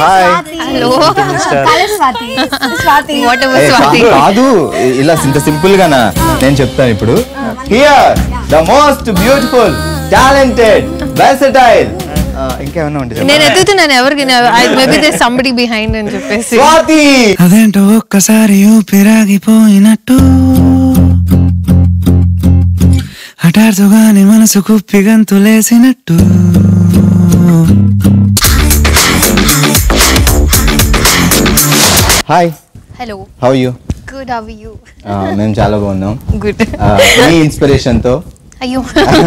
Hi hello Swathi Swathi whatever ఏ, కా- స్వాతి కాదు ఇ- ఇలా ఇంత సింపుల్ గానా నేను చెప్తాను ఇప్పుడు here the most beautiful talented versatile ఇంకేమన్నా ఉంటే నేను ఎత్తుతున్నాను ఎవరికి మేబీ దే సంబడి బిహైండ్ అని చెప్పేసి స్వాతి అదేంటో ఒక్కసారి ఊపిరాగిపోయినట్టు హఠాత్తుగానే మనసు కుప్పి గంతులేసినట్టు hi hello how you good how you మేము చాలా బాగున్నాం గుడ్ ఆ, మీ ఇన్స్పిరేషన్ తో అయ్యో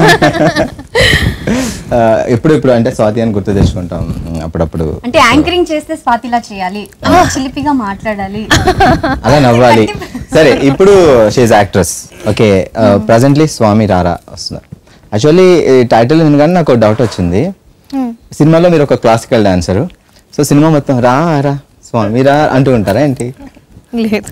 ఆ, ఎప్పుడు ఇప్పుడు అంటే స్వాతి అని గుర్తు తెచ్చుకుంటాం అప్పుడప్పుడు అంటే యాంకరింగ్ చేస్తే స్వాతిలా చేయాలి చిలిపిగా మాట్లాడాలి అలా నవ్వాలి సరే ఇప్పుడు she actress okay presently Swamy Rara వస్తున్నారు యాక్చువల్లీ టైటిల్ వినగానే నాకు డౌట్ వచ్చింది సినిమాలో మీరు ఒక క్లాసికల్ డాన్సర్ సో సినిమా మొత్తం రా రా స్వామి రా అంటూ ఉంటారా ఏంటి లేదు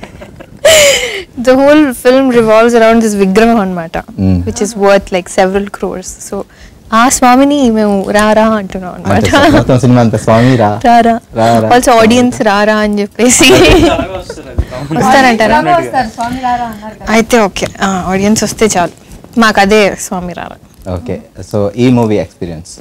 the whole film revolves around this విగ్రహం అనమాట Mm. Which is worth like several crores so ఆ స్వామిని మేము రారా అంటున్నాం అంటే అనమాట మొత్తం సినిమా అంతా స్వామి రా రారా రా, రా. ఆల్సో ఆడియన్స్ రారా అని చెప్పేసి వస్తారంటారా ఎలాగో వస్తారు స్వామి రారా అన్నారు కదా అయితే ఓకే ఆడియన్స్ వస్తే చాలు మాకు అదే స్వామి రారా ఓకే సో ఈ మూవీ ఎక్స్పీరియన్స్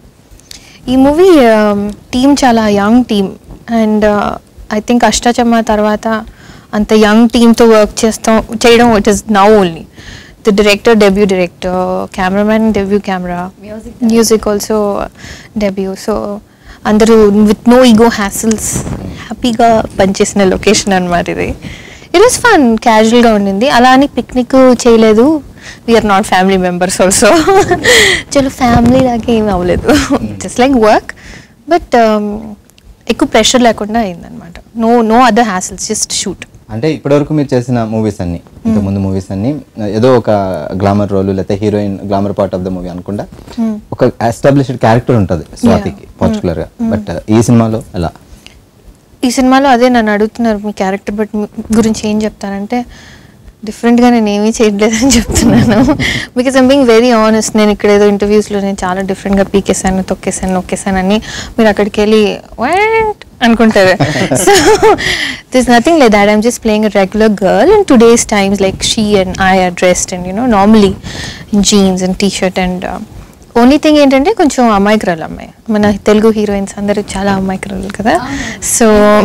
ఈ మూవీ టీమ్ చాలా young team and I think Ashtachamma తర్వాత అంత యంగ్ టీమ్తో వర్క్ చేస్తాం చేయడం it is now only the director debut director cameraman debut camera music also debut so అందరూ విత్ నో ఈగో హ్యాసిల్స్ హ్యాపీగా పనిచేసిన లొకేషన్ అనమాట ఇది ఇట్ వాస్ ఫన్ క్యాజువల్గా ఉండింది అలా అని పిక్నిక్ చేయలేదు we are not family members also చలో ఫ్యామిలీ లాగా ఏం అవ్వలేదు జస్ట్ లైక్ వర్క్ బట్ ఎక్కువ ప్రెషర్ లేకుండా అయిందనమాట no no other hassles just shoot అంటే ఇప్పటివరకు మీరు చేసిన మూవీస్ అన్ని ఇంత ముందు మూవీస్ అన్ని ఏదో ఒక గ్లామర్ రోల్ లేకపోతే heroine glamour part of the movie అనుకుంటా ఒక ఎస్టాబ్లిష్డ్ క్యారెక్టర్ ఉంటుంది స్వాతికి పర్టికులర్ గా బట్ ఈ సినిమాలో ఎలా ఈ సినిమాలో అదే నన్ను అడుగుతున్నారు మీ క్యారెక్టర్ బట్ గురించి ఏం చెప్తానంటే డిఫరెంట్గా నేను ఏమీ చేయట్లేదని చెప్తున్నాను because I'm being very honest నేను ఇక్కడ ఏదో ఇంటర్వ్యూస్లో నేను చాలా డిఫరెంట్గా పీకేసాను తొక్కేసాను నొక్కేసాను అని మీరు అక్కడికి వెళ్ళి "What?" అనుకుంటారు so this nothing like that I'm just playing a regular girl and today's times like she and I are dressed and you know normally in jeans and T shirt and only thing ఏంటంటే కొంచెం అమాయకురాలు అమ్మాయి మన Telugu heroines అందరూ చాలా అమాయకురాలు కదా so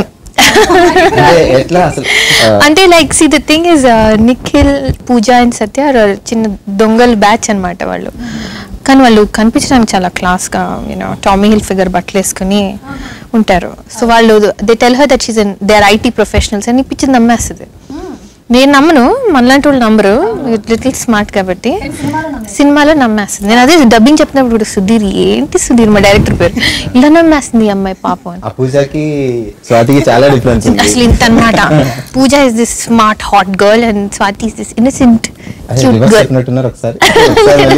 అంటే ఎట్లా అసలు ఆ, అంటే like see the thing is Nikhil Pooja and Satya are చిన్న దొంగల బ్యాచ్ అన్నమాట వాళ్ళు కానీ వాళ్ళు కనిపించడానికి చాలా క్లాస్గా యూనో టామీ హిల్ ఫిగర్ బట్టలు వేసుకుని ఉంటారు సో వాళ్ళు they tell her that she's they are IT professionals అని పిచ్చి నమ్మేస్తుంది నేను నమ్మను మనలాంటి వాళ్ళు నమ్మరు లిటిల్ స్మార్ట్ కాబట్టి సినిమాలో నమ్మేస్తుంది నేను అదే డబ్బింగ్ చెప్పినప్పుడు కూడా సుధీర్ ఏంటి సుధీర్ మా డైరెక్టర్ పేరు ఇలా నమ్మేస్తుంది ఈ అమ్మాయి పాపం అని ఆ పూజకి స్వాతికి చాలా డిఫరెన్స్ ఉంది అసలు ఇంత అనమాట Pooja is this smart hot girl and Swathi is this innocent అదే క్యూట్ reverse గర్ల్ చెప్పినట్టున్నారు ఒకసారి ఒకసారి మళ్ళీ.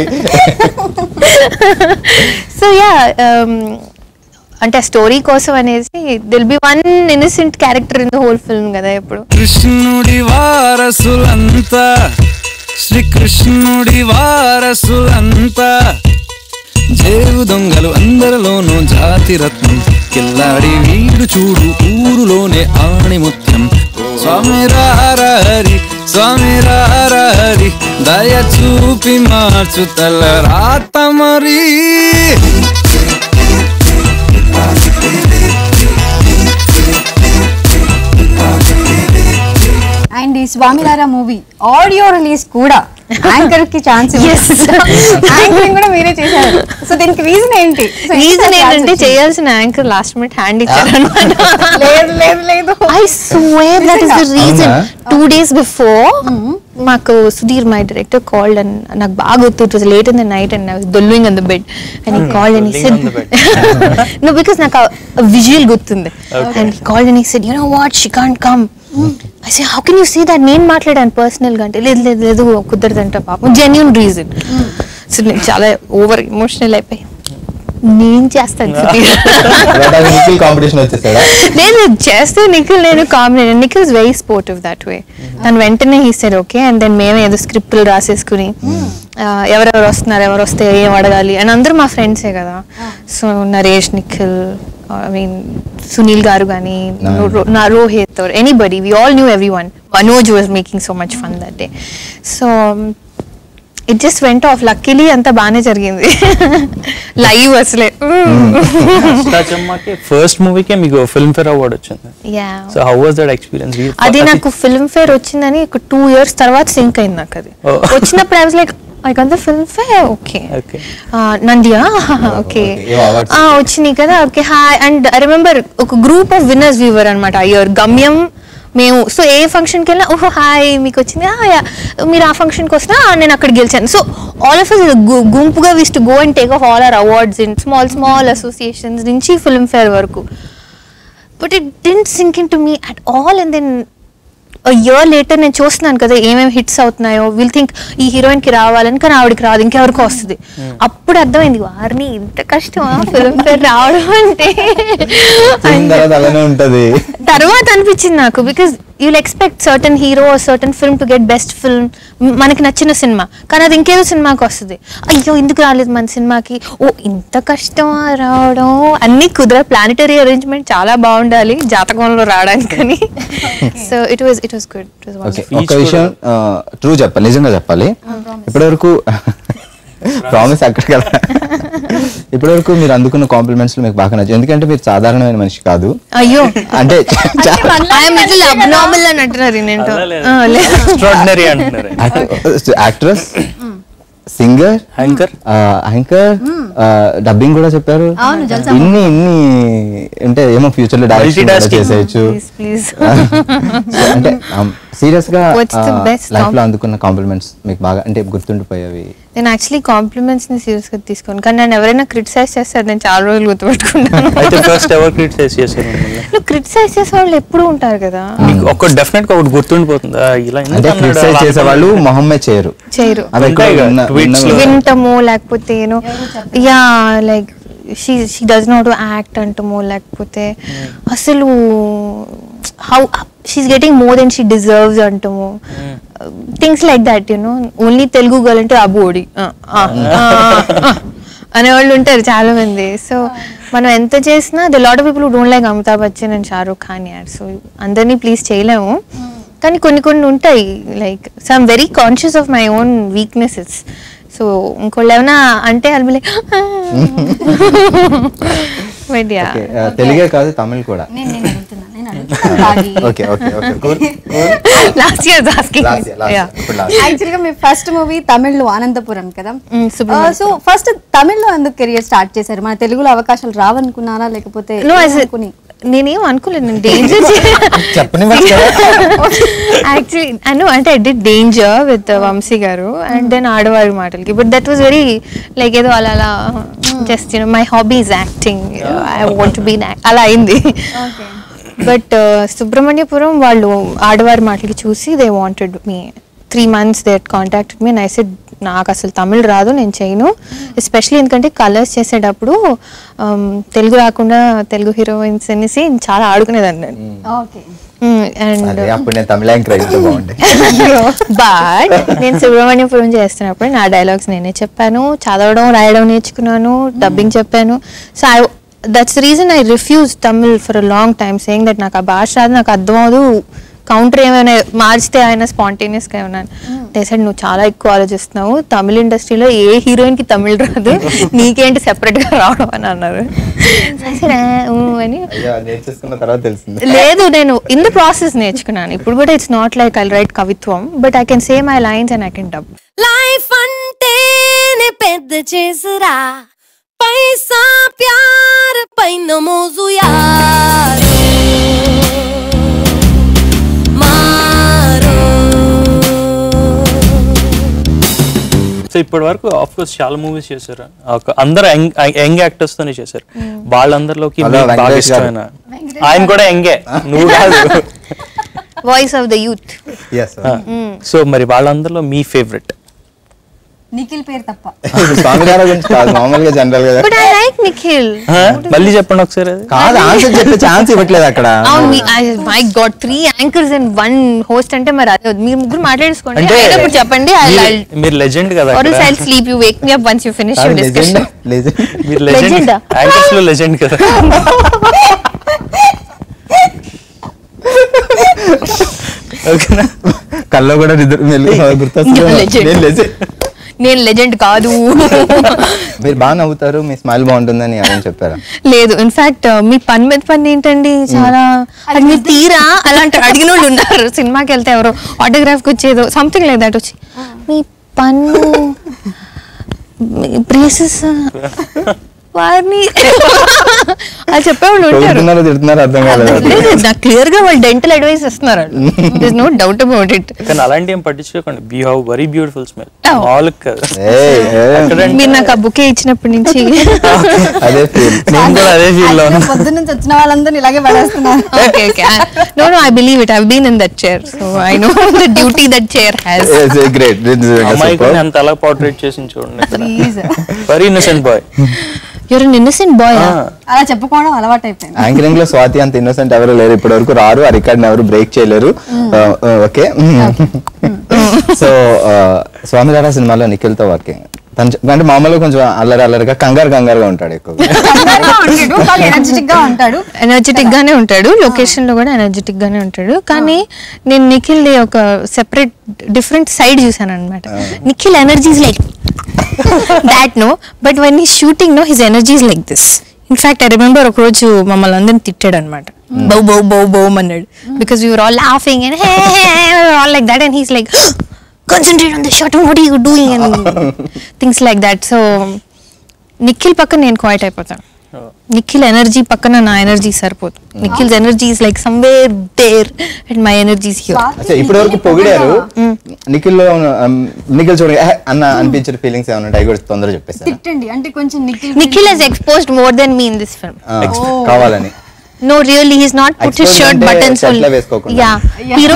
సో యా అంటే స్టోరీ కోసం అనేసి will be one innocent character in the whole film కదా ఇప్పుడు కృష్ణుడి వారసులంతా శ్రీకృష్ణుడి వారసులంతా జేవు దొంగలు అందరిలోనూ జాతి రత్నం కిల్లాడి వీడు చూడు ఊరులోనే ఆణిముత్యం స్వామి రారి స్వామి రారి దయ చూపి మార్చు తల రాత మరి అండ్ ఈ స్వామినారా మూవీ ఆడియో రిలీజ్ కూడా యాంకర్ కి ఛాన్స్ యాంకరింగ్ కూడా మీరే చేశారు సో దీనికి రీజన్ ఏంటి So, ఎంత రీజన్ chance ఏంటంటే వచ్చింది? చేయాల్సిన యాంకర్ లాస్ట్ మినిట్ హ్యాండ్ ఇచ్చారు అనమాట లేదు లేదు లేదు I swear that is the reason అవునా? టూ డేస్ బిఫోర్ మాకు Sudheer my director called and నాకు బాగా గుర్తు it was late in the night and I was rolling on the bed and he called and he said no because నాకు visual గుర్తుంది and he called and he said you know what she can't come I say how can you say that నేను మాట్లాడాను personal గా అంటే లేదు లేదు లేదు కుదరదంట పాపం జెన్యున్ రీజన్ సో నేను చాలా ఓవర్ ఎమోషనల్ అయిపోయి నేను చేస్తాను సుధీర్ కాంపిటీషన్ వచ్చేసాడా లేదు చేస్తే నిఖిల్ నేను combination Nikhil is very sportive that way తను వెంటనే he said okay and then మేమే ఏదో స్క్రిప్ట్లు రాసేసుకుని ఆ, ఎవరెవరు వస్తున్నారు ఎవరు వస్తే ఏం అడగాలి అండ్ అందరూ మా ఫ్రెండ్సే కదా so Naresh Nikhil I mean Sunil garu కానీ No. నా Rohit or anybody we all knew everyone Manoj was making so much fun that day so it just went off luckily అంతా బాగానే జరిగింది లైవ్ అసలే అష్టాచమ్మకి ఫస్ట్ మూవీకే మీకు ఫిల్మ్ ఫేర్ అవార్డ్ వచ్చింది yeah so how was that experience అది నాకు ఫిల్మ్ ఫేర్ వచ్చిందని ఒక టూ ఇయర్స్ తర్వాత సింక్ అయింది నాకు అది Oh. వచ్చినప్పుడు I was like I got the Filmfare okay Okay. నందియా ఓకే okay. ఏం awards? వచ్చినాయి కదా okay hi and I remember ఒక గ్రూప్ ఆఫ్ విన్నర్స్ వీవర్ అనమాట ఇయర్ గమ్యం మేము సో ఏ ఫంక్షన్కి వెళ్ళినా ఓహో హాయ్ మీకు వచ్చింది "Ah, yeah." మీరు ఆ ఫంక్షన్కి వస్తున్నా "Ah, నేను అక్కడ గెలిచాను సో ఆల్ ఆఫ్ గుంపుగా was to go and take off all our awards in small small associations నుంచి ఫిల్మ్ ఫేర్ వరకు but it didn't sink in to me at all and then year later నేను చూస్తున్నాను కదా ఏమేమి hits అవుతున్నాయో will think ఈ heroine కి రావాలని కానీ ఆవిడకి రాదు ఇంకెవరికో వస్తుంది అప్పుడు అర్థమైంది వారిని ఇంత కష్టమా ఫిల్మ్ ఫేర్ రావడం అంటే చూసిన తర్వాత అలానే ఉంటది తర్వాత అనిపించింది నాకు because you'll expect certain hero certain film to get best film మనకి నచ్చిన సినిమా కానీ అది ఇంకేదో సినిమాకి వస్తుంది అయ్యో ఎందుకు రాలేదు మన సినిమాకి ఓ ఇంత కష్టమా రావడం అన్ని కుదర ప్లానిటరీ అరేంజ్మెంట్ చాలా బాగుండాలి జాతకంలో రావడానికని so it was it was good it was okay ఒక విషయం ట్రూ చెప్పాలి నిజంగా చెప్పాలి ఇప్పటివరకు ప్రామిస్ అక్కడ కదా ఇప్పటివరకు మీరు అందుకున్న కాంప్లిమెంట్స్ మీకు బాగా నచ్చాయి ఎందుకంటే మీరు సాధారణమైన మనిషి కాదు అయ్యో అంటే ఐఎమ్ లిటిల్ అబ్నార్మల్ అని అంటున్నారు ఏంటో ఆ, లేదు ఎక్స్ట్రాడినరీ అంటున్నారు actress singer anchor anchor dubbing కూడా చెప్పారు అవును, జల్సా ఇన్ని ఇన్ని అంటే ఏమో ఫ్యూచర్ లో డైరెక్షన్ కూడా Multitasking. చేసేయచ్చు ప్లీజ్ ప్లీజ్ So, అంటే సీరియస్ గా What's the best లైఫ్ లో com- అందుకున్న కాంప్లిమెంట్స్ మీకు బాగా అంటే గుర్తుండిపోయేవి నేను యాక్చువల్లీ కాంప్లిమెంట్స్ ని సీరియస్ గా తీసుకోను కానీ నేను ఎవరైనా క్రిటిసైజ్ చేస్తే అది నేను చాలా రోజులు గుర్తుపెట్టుకుంటాను అయితే ఫస్ట్ ఎవర్ క్రిటిసైజ్ చేశారు మిమ్మల్ని నువ్వు క్రిటిసైజ్ చేసే వాళ్ళు ఎప్పుడు ఉంటారు కదా మీకు ఒక డెఫినెట్ గా ఒకటి గుర్తుండిపోతుందా ఇలా ఎందుకు అంటే అన్నాడు క్రిటిసైజ్ అలా చేసే వాళ్ళు మొహమ్మే చేయరు చేయరు అవి ఎక్కువ ఉంటాయి కదా, విన్న- tweets విన్నవి. లో. వింటము లేకపోతే you know yeah like she she does not act అంటము లేకపోతే అసలు how she getting more then she deserves అంటము things like that you know only Telugu girl అంటే అబోడి అనేవాళ్ళు ఉంటారు చాలా మంది సో మనం ఎంత చేసినా the lot of people don't like Amitabh Bachchan and Shahrukh Khan యాడ్ సో అందరినీ ప్లీజ్ చేయలేము కానీ కొన్ని కొన్ని ఉంటాయి like so I'm very conscious of my own weaknesses so ఇంకోళ్ళు ఏమైనా అంటే అల్మి like but yeah Okay, uh, తెలుగే కాదు తమిళ్ కూడా నేను నేను అడుగుతున్నా నేను అడుగుతున్నా రాగి. Okay okay okay cool last year asking last last yeah ఇప్పుడు లాస్ట్ యాక్చువల్ గా మీ ఫస్ట్ మూవీ తమిళ్లో ఆనందపురం కదా Mm, సుబ్రహ్మణ్యం. సో ఫస్ట్ తమిళ్లో ఎందుకు కెరియర్ స్టార్ట్ చేశారు మన తెలుగులో అవకాశాలు రావనుకున్నారా లేకపోతే నో ఏమనుకుని? నేనేం అనుకోలేదు నేను డేంజర్ చెప్పని యాక్చువల్లీ అను అంటే I did danger with Vamsi garu and then ఆడవారి మాటలకి but that was very like ఏదో అలా అలా just you know my hobby is acting I want be అలా అయింది బట్ సుబ్రహ్మణ్యపురం వాళ్ళు ఆడవారి మాటలకి చూసి they wanted me three months they contacted me I said నాకు అసలు తమిళ్ రాదు నేను చేయను ఎస్పెషలీ ఎందుకంటే కలర్స్ చేసేటప్పుడు um, తెలుగు రాకుండా తెలుగు హీరోయిన్స్ అనేసి చాలా ఆడుకునేదాన్ని నేను ఓకే అండ్ అదే అప్పుడు నేను తమిళ యాంకర్ అయితే బాగుండే బట్ నేను సుబ్రహ్మణ్యపురం చేస్తున్నప్పుడు నా డైలాగ్స్ నేనే చెప్పాను చదవడం రాయడం నేర్చుకున్నాను డబ్బింగ్ చెప్పాను so I that's reason I refuse Tamil for a long time saying that నాకు ఆ భాష రాదు నాకు అర్థం అవదు కౌంటర్ ఏమైనా మార్చితే ఆయన స్పాంటేనియస్గా ఏమన్నా సైడ్ నువ్వు చాలా ఎక్కువ ఆలోచిస్తున్నావు తమిళ ఇండస్ట్రీలో ఏ హీరోయిన్కి తమిళ్ రాదు నీకేంటి సెపరేట్గా రావడం అని అన్నారు I said, "Ah, ఊ" అని అయ్యో నేర్చేసుకున్న తర్వాత తెలిసింది లేదు నేను ఇన్ ద ప్రాసెస్ నేర్చుకున్నాను ఇప్పుడు కూడా it's not like I write కవిత్వం but I can say my lines and I can dub life అంటేనే పెద్ద చేసురా పైసా ప్యార్ పైన మోజు యారో మారో సో ఇప్పటి వరకు ఆఫ్ కోర్స్ చాలా మూవీస్ చేశారు ఒక అందరు యంగ్ యాక్టర్స్ తోనే చేశారు వాళ్ళందరిలోకి హలో, మీకు బాగా వెంకటేష్ గారు. ఇష్టమైన ఆయన కూడా యంగే నువ్వు కాదు voice of the youth yes so మరి వాళ్ళందరిలో మీ ఫేవరెట్ నిఖిల్ పేరు తప్ప స్వామి రారా గురించి కాదు మామూలుగా జనరల్ గా బట్ ఐ లైక్ నిఖిల్ ఆ? మళ్ళీ చెప్పండి ఒకసారి అది కాదు ఆన్సర్ చెప్పే ఛాన్స్ ఇవ్వట్లేదు అక్కడ అవును my god three anchors and one host అంటే మరి అదే మీరు ముగ్గురు మాట్లాడేసుకోండి అంటే అయినప్పుడు చెప్పండి మీరు- మీరు లెజెండ్ కదా ఆర్ అక్కడ. I sleep you wake me up once you finish your legend discussion legend మీరు లెజెండ్ Legend ఆ? యాంకర్స్ లో లెజెండ్ కదా ఓకేనా కల్లో కూడా నిద్ర మెల్లి గుర్తొస్తుంది Legend. నేను legend. నేను లెజెండ్ కాదు మీరు బాగా నవ్వుతారు మీ స్మైల్ బాగుంటుందని ఎవరైనా చెప్పారా లేదు ఇన్ఫాక్ట్ మీ పని మీద పని ఏంటండి చాలా అది మీరు తీరా అలాంటి అడిగిన వాళ్ళు ఉన్నారు సినిమాకి వెళ్తే ఎవరో ఆటోగ్రాఫ్కి వచ్చేదో సంథింగ్ లైక్ దట్ వచ్చి మీ పన్ను బ్రేసెస్ వారిని అది చెప్పేవాళ్ళు ఉంటారు చదువుతున్నారో తిడుతున్నారో అర్థం కాలేదు లేదు, నాకు క్లియర్ గా వాళ్ళు డెంటల్ అడ్వైస్ ఇస్తున్నారు this no doubt about it కానీ అలాంటి ఏం పట్టించుకోకండి be have very beautiful smell Oh. మామూలు కదా ఏయ్, ఏయ్, ఎక్కడంటే మీరు నాకు ఆ బుకే ఇచ్చినప్పటి నుంచి అదే ఫీల్ నేను కూడా అదే ఫీల్ లో ఉన్నా పొద్దున్న నుంచి వచ్చిన వాళ్ళందరినీ ఇలాగే పడేస్తున్నారు okay okay no no I believe it I been in that chair so I know the duty that chair has great అమ్మాయి కూడా ఎంత అలా పోర్ట్రేట్ చేసి చూడండి please very innocent boy you're an innocent boy అలా చెప్పుకోవడం అలవాటు అయిపోయింది యాంకరింగ్ లో స్వాతి అంత ఇన్నోసెంట్ ఎవరు లేరు ఇప్పటి వరకు రారు ఆ రికార్డ్ ఎవరు బ్రేక్ చేయలేరు ఓకే సో స్వామినారాయణ సినిమాలో నిఖిల్ తో వర్కింగ్ తను చె- అంటే మామూలుగా కొంచెం అల్లరి అల్లరిగా కంగారు కంగారుగా ఉంటాడు ఎక్కువ ఎనర్జెటిక్ గా ఉంటాడు ఎనర్జెటిక్ గానే ఉంటాడు లొకేషన్ లో కూడా ఎనర్జెటిక్ గానే ఉంటాడు కానీ నేను నిఖిల్ ది ఒక సెపరేట్ డిఫరెంట్ సైడ్ చూసాను అనమాట Nikhil energies like that no but one ఈ shooting no his energies like this in fact I remember ఒక రోజు మమ్మల్ని అందరిని తిట్టాడు అనమాట బౌ బౌ బౌ బౌ అన్నాడు because you are all laughing and all like that and he's like concentrate on the shot what you doing and things like that so Nikhil పక్కన నేను quiet అయిపోతాను నిఖిల్ ఎనర్జీ పక్కన నా ఎనర్జీ సరిపోదు Nikhil's energy is like somewhere there and my energies here అచ్చా ఇప్పటి వరకు పొగిడారు నిఖిల్ లో నిఖిల్ చూడ అన్న అనిపించిన ఫీలింగ్స్ ఏమైనా ఉంటాయి అవి కూడా తొందరగా చెప్పేస్తాను తిట్టండి అంటే కొంచెం Nikhil Nikhil he's exposed more then me in this film కావాలని no really he's not put his Exposed shirt అంటే బటన్స్ shirt లో వేసుకోకుండా. Yeah hero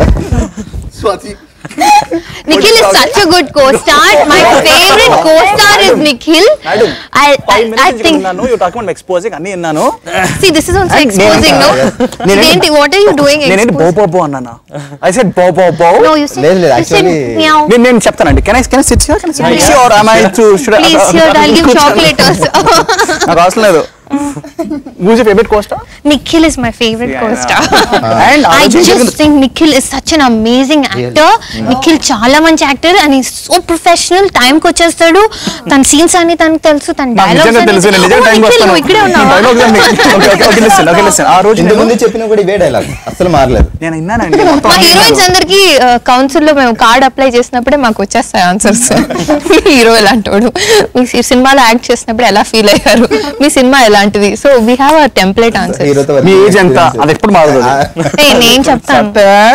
Nikhil is such a good co-star. My favorite co-star is Nikhil. Madam, I, I, five I మినిట్స్ think. విన్నాను you talking about exposing అన్ని విన్నాను See, this is also And exposing, no? నేనేంటి- Iదేంటి? What are you doing? నేనేంటి బో exposing? బో బో అన్నానా ఐ సెడ్ బో బో బో No, you said. లేదు, లేదు, you said actually- meow. నేను నేను చెప్తానండి can I can I sit here can I sit or am I to should I Please, here, I'll give chocolate also. నాకు అవసరం లేదు who's your favorite co-star Nikhil is my favorite Yeah, co-star. and ఆ I రోజు ఏం just జరిగింది? think Nikhil is such an amazing actor. Nikhil చాలా మంచి actor and he's so professional time కి వచ్చేస్తాడు తన సీన్స్ అన్ని తనకు తెలుసు తన నాకు నిజంగా తెలుసు నేను నిజంగా టైం వస్తాను ఇక్కడే ఉన్నావా డైలాగ్స్ అన్ని okay okay okay listen okay listen ఆ రోజు ఇంత నేను ముందు చెప్పిన కూడా ఇవే డైలాగ్ అసలు మారలేదు నేను విన్నానండి మొత్తం మా అన్ని హీరోయిన్స్ విన్నాను. అందరికి కౌన్సిల్ లో మేము కార్డ్ అప్లై చేసినప్పుడే మాకు వచ్చేస్తాయి ఆన్సర్స్ హీరో ఎలాంటోడు మీ సి- సినిమాలో యాక్ట్ చేసినప్పుడు ఎలా ఫీల్ అయ్యారు మీ సినిమా ఎలాంటిది so we have a template answer హీరోతో మీ ఏజ్ ఎంత అది ఎప్పుడు మారదు నేను చెప్తాను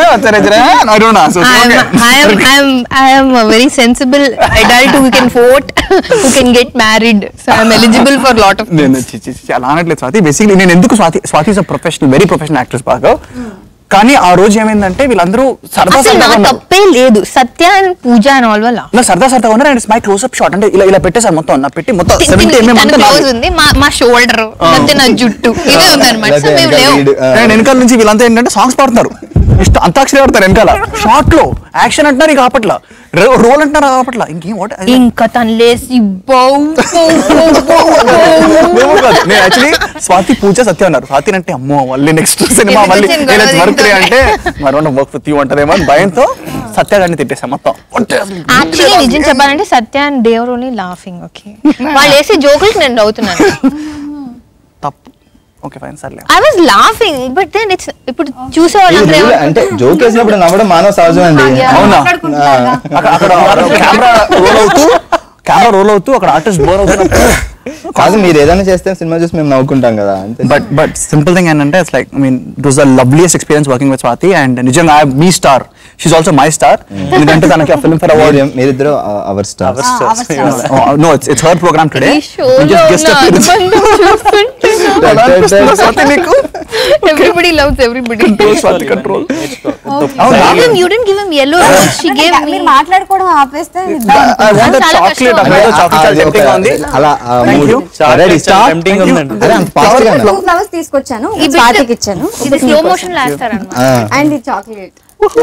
I don't know so I'm, I'm, I'm, I'm a very sensible adult who can vote, who can get married. So I'm eligible for a lot of నేను things. చి- చి- చి- అలా అనట్లేదు స్వాతి బేసిక్లీ నేను ఎందుకు Swathi Swathi is professional very professional actress బాగా కానీ ఆ రోజు ఏమైందంటే వీళ్ళందరూ సరదా అసలు నా సరదాగా ఉన్నారు తప్పే లేదు Satya and Pooja and all వల్ల నా సరదా సరదాగా ఉన్నారు and my close up shot అంటే ఇలా ఇలా పెట్టేసారు మొత్తం నా పెట్టి మొత్తం సెవెంటీ ఎంఎం తన అంటే క్లోజ్ నాది. ఉంది మా మా షోల్డర్ లేకపోతే నా జుట్టు ఇవే ఉందన్నమాట సో మేము లేవు నేను వెనకాల నుంచి వీళ్ళంతా ఏంటంటే సాంగ్స్ పాడుతున్నారు ఇష్టం అంతాక్షరి ఆడతారు వెనకాల షార్ట్ లో యాక్షన్ అంటున్నారు ఇక ఆపట్ల రోల్ అంటున్నారు ఆపట్ల ఇంకేం what? ఇంకా తను లేసి బౌ బౌ, బౌ, బౌ, ఏమో కాదు. నేను యాక్చువల్లీ స్వాతి పూజ సత్య ఉన్నారు స్వాతి అంటే అమ్మో మళ్ళీ నెక్స్ట్ సినిమా ఎందుకు మళ్ళీ వచ్చింది నేను గొడవ వర్క్ దీంతో? అంటే మరొక వర్క్ విత్ యూ అంటారేమో అని భయంతో సత్య గారిని తిట్టేసాం మొత్తం అంటే అసలు యాక్చువల్లీ నిజం చెప్పాలంటే Satya and they were only laughing okay వాళ్ళు వేసే జోకులకి నేను నవ్వుతున్నాను తప్పు ఓకే ఫైన్ సర్లే I was laughing but then it's ఇప్పుడు చూసే వాళ్ళందరూ ఇది ఏమంటారు? అంటే జోక్ వేసినప్పుడు నవ్వడం మానవ సహజం అండి అవునా మాట్లాడుకుంటున్నారుగా. అక్కడ అక్కడ కెమెరా రోల్ అవుతూ కెమెరా రోల్ అవుతూ అక్కడ ఆర్టిస్ట్ బోర్ అవుతున్నప్పుడు కాదు మీరు ఏదైనా చేస్తే సినిమా చూసి మేము నవ్వుకుంటాం కదా అంతే బట్ బట్ సింపుల్ థింగ్ ఏంటంటే it's like I mean it was the loveliest experience working with Swathi and నిజంగా మీ star she's also my star ఎందుకంటే తనకి ఫిల్మ్ ఫర్ అవార్డ్ మీరు- మీరిద్దరు our star Our stars. No it's it's her programme today ఈ షోలో ఉన్న అనుబంధం చూస్తుంటే నీకు everybody everybody loves everybody. Swathi control Give him, you didn't give him yellow. she gave me. మీరు మాట్లాడుకోవడం ఆపేస్తే I want a చాలా chocolate కష్టం. అమ్మాయితో chocolate అది చాలా ఒక- tempting గా ఉంది అలా Thank you. Ready start tempting ఉందండి అరే అంత ఫాస్ట్ గా టూ ఫ్లవర్స్ తీసుకొచ్చాను ఈ bit- స్వాతికి ఇచ్చాను ఇది స్లో మోషన్ లాస్తారన్నమాట అండ్ ఈ చాక్లెట్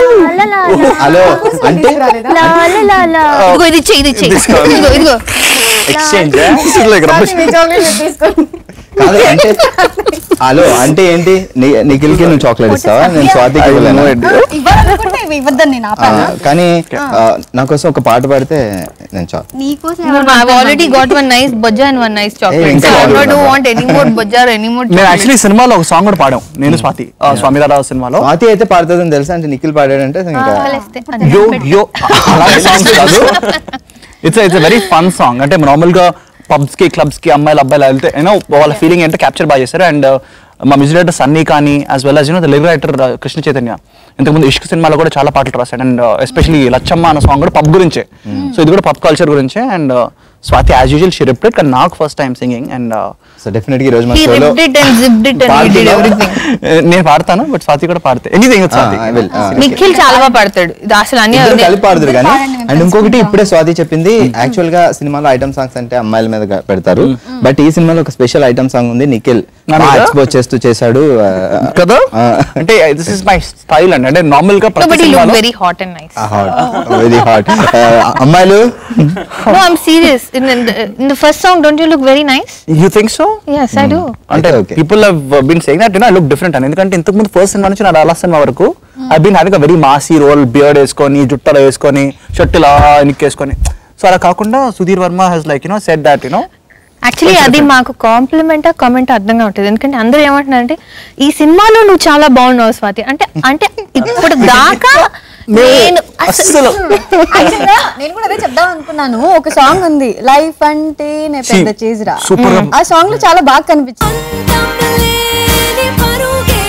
హలో అంటే ఇదిగో ఇది ఇచ్చే ఇది ఇచ్చే ఇదిగో ఇదిగో ఎక్స్చేంజ్ like rubbish. చాక్లెట్ తీసుకోండి కాదు అంటే హలో అంటే ఏంటి ని- నిఖిల్కి నువ్వు చాక్లెట్ ఇస్తావా నేను స్వాతికి ఇవ్వలేను ఇవ్వాలనుకుంటే ఇవి ఇవ్వద్దని నేను ఆ, ఆపాను కానీ ఆ, నా కోసం ఒక పాట పాడితే నేను చాలు నీకోసం No, no, I've already got one nice bojja and one nice chocolate. ఇంకా So I బాగుంది don't కదా. want any more bojja or any more నేను chocolate. యాక్చువల్లీ సినిమాలో ఒక సాంగ్ కూడా పాడాం నేను స్వాతి ఆ, స్వామిదారావు సినిమాలో స్వాతి అయితే పాడుతుందని తెలుసా అంటే నిఖిల్ పాడాడంటే ఇంకా వదిలేస్తే. యో యో అలాంటి సాంగ్స్ కాదు it's it's very fun song అంటే నార్మల్ గా పబ్స్ కి క్లబ్స్ కి అమ్మాయిలు అబ్బాయిలు వెళ్తే యూనో వాళ్ళ ఫీలింగ్ ఏంటో క్యాప్చర్ బాగా చేశారు అండ్ మా మ్యూజిక్ డైరెక్టర్ సన్నీ కానీ as well as you know the lyric writer Krishna Chaitanya ఇంతకుముందు ఇష్క్ సినిమాలో కూడా చాలా పాటలు రాశాడు అండ్ ఎస్పెషల్లీ లచ్చమ్మ అన్న సాంగ్ కూడా పబ్ గురించే సో ఇది కూడా పబ్ కల్చర్ గురించే and Swathi as usual she repeat కానీ నాకు first time singing and so definite గా ఈ రోజు మా He షోలో ripped it and zipped it and he did everything. నేను పాడతాను బట్ స్వాతి కూడా పాడితే ఎనీథింగ్ స్వాతి నిఖిల్ చాలా బాగా పాడతాడు ఇది అసలు అన్ని ఇద్దరు అదే. కలిపి పాడుదురు కానీ పాడండి, మేము అండ్ ఇంకొకటి తెలుసుకుంటాం. ఇప్పుడే స్వాతి చెప్పింది యాక్చువల్ గా సినిమాలో ఐటమ్ సాంగ్స్ అంటే అమ్మాయిల మీద గా- పెడతారు బట్ ఈ సినిమాలో ఒక స్పెషల్ ఐటమ్ సాంగ్ ఉంది నిఖిల్ నా మీద? ఎక్స్పోజ్ చేస్తూ చేశాడు ఆ, కదా ఆ, అంటే దిస్ ఇస్ మై స్టైల్ అండి అంటే నార్మల్ గా No, ప్రతి but he looked సినిమాలో very hot and nice. Hot very hot అమ్మాయిలు No, I'm serious. In, in, the, in the first song, don't you look very nice? You think so Yes, I do. అంటే Okay. People have been saying that you know I look different అని ఎందుకంటే ఇంతకు ముందు first cinema నుంచి నా last cinema వరకు I been having a very massy role beard వేసుకొని జుట్టలో వేసుకొని షర్ట్ ఇలా నిక్కేసుకొని సో అలా కాకుండా Sudheer Varma he's like you know said that you know actually అది మాకు కాంప్లిమెంట్ కామెంట్ అర్థంగా ఉంటుంది ఎందుకంటే అందరూ ఏమంటున్నారంటే ఈ సినిమాలో నువ్వు చాలా బాగున్నావు స్వాతి అంటే అంటే ఇప్పుడు దాకా నేను అసలు అస్సలు Actually, నేను కూడా అదే చెప్దాం అనుకున్నాను ఒక సాంగ్ ఉంది లైఫ్ అంటే నే పెద్ద చేసిరా Super గా- ఆ సాంగ్ లో చాలా బాగా కనిపించింది అంతంలేని పరుగే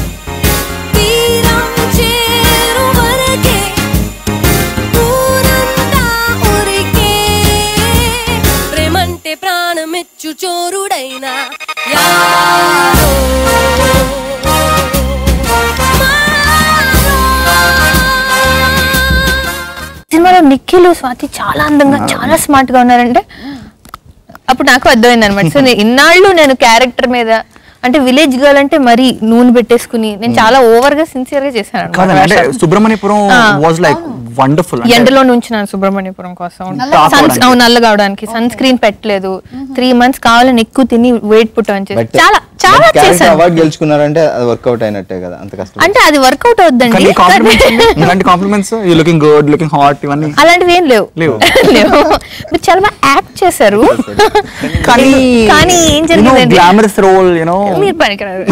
తీరం చేరు వరకే ఊరంతా ఊరికే ప్రేమంటే ప్రాణమిచ్చు చోరుడైనా యారో మారో. సినిమాలో నిఖిల్ స్వాతి చాలా అందంగా చాలా స్మార్ట్ గా ఉన్నారంటే అప్పుడు నాకు అర్థమైంది అనమాట సో నేను ఇన్నాళ్ళు నేను క్యారెక్టర్ మీద అంటే విలేజ్ గర్ల్ అంటే మరీ నూనె పెట్టేసుకుని నేను చాలా ఓవర్ గా సిన్సియర్ గా చేశాను కాదండి అంటే అన్నమాట. సుబ్రహ్మణ్యపురం ఆ. వాజ్ లైక్ వండర్ఫుల్ ఎండలో నుంచి నేను సుబ్రహ్మణ్యపురం కోసం తాకోవడానికి. సన్ అవును నల్లగా అవడానికి సన్ స్క్రీన్ పెట్టలేదు త్రీ మంత్స్ కావాలని ఎక్కువ తిని వెయిట్ పుట్ అని చేసి బట్ చాలా చాలా చేశాను అవార్డు గెలుచుకున్నారంటే అది వర్కౌట్ అయినట్టే కదా అంత కష్టం అంటే అది వర్కౌట్ అవుద్దండి కానీ కాంప్లిమెంట్స్ ఇలాంటి compliments you looking good looking hot ఇవన్నీ అలాంటివి ఏం లేవు లేవు. లేవు మీరు చాలా బాగా యాక్ట్ చేశారు కానీ కానీ ఏం జరిగిందండి గ్లామరస్ రోల్ యూనో మీరు పనికిరారు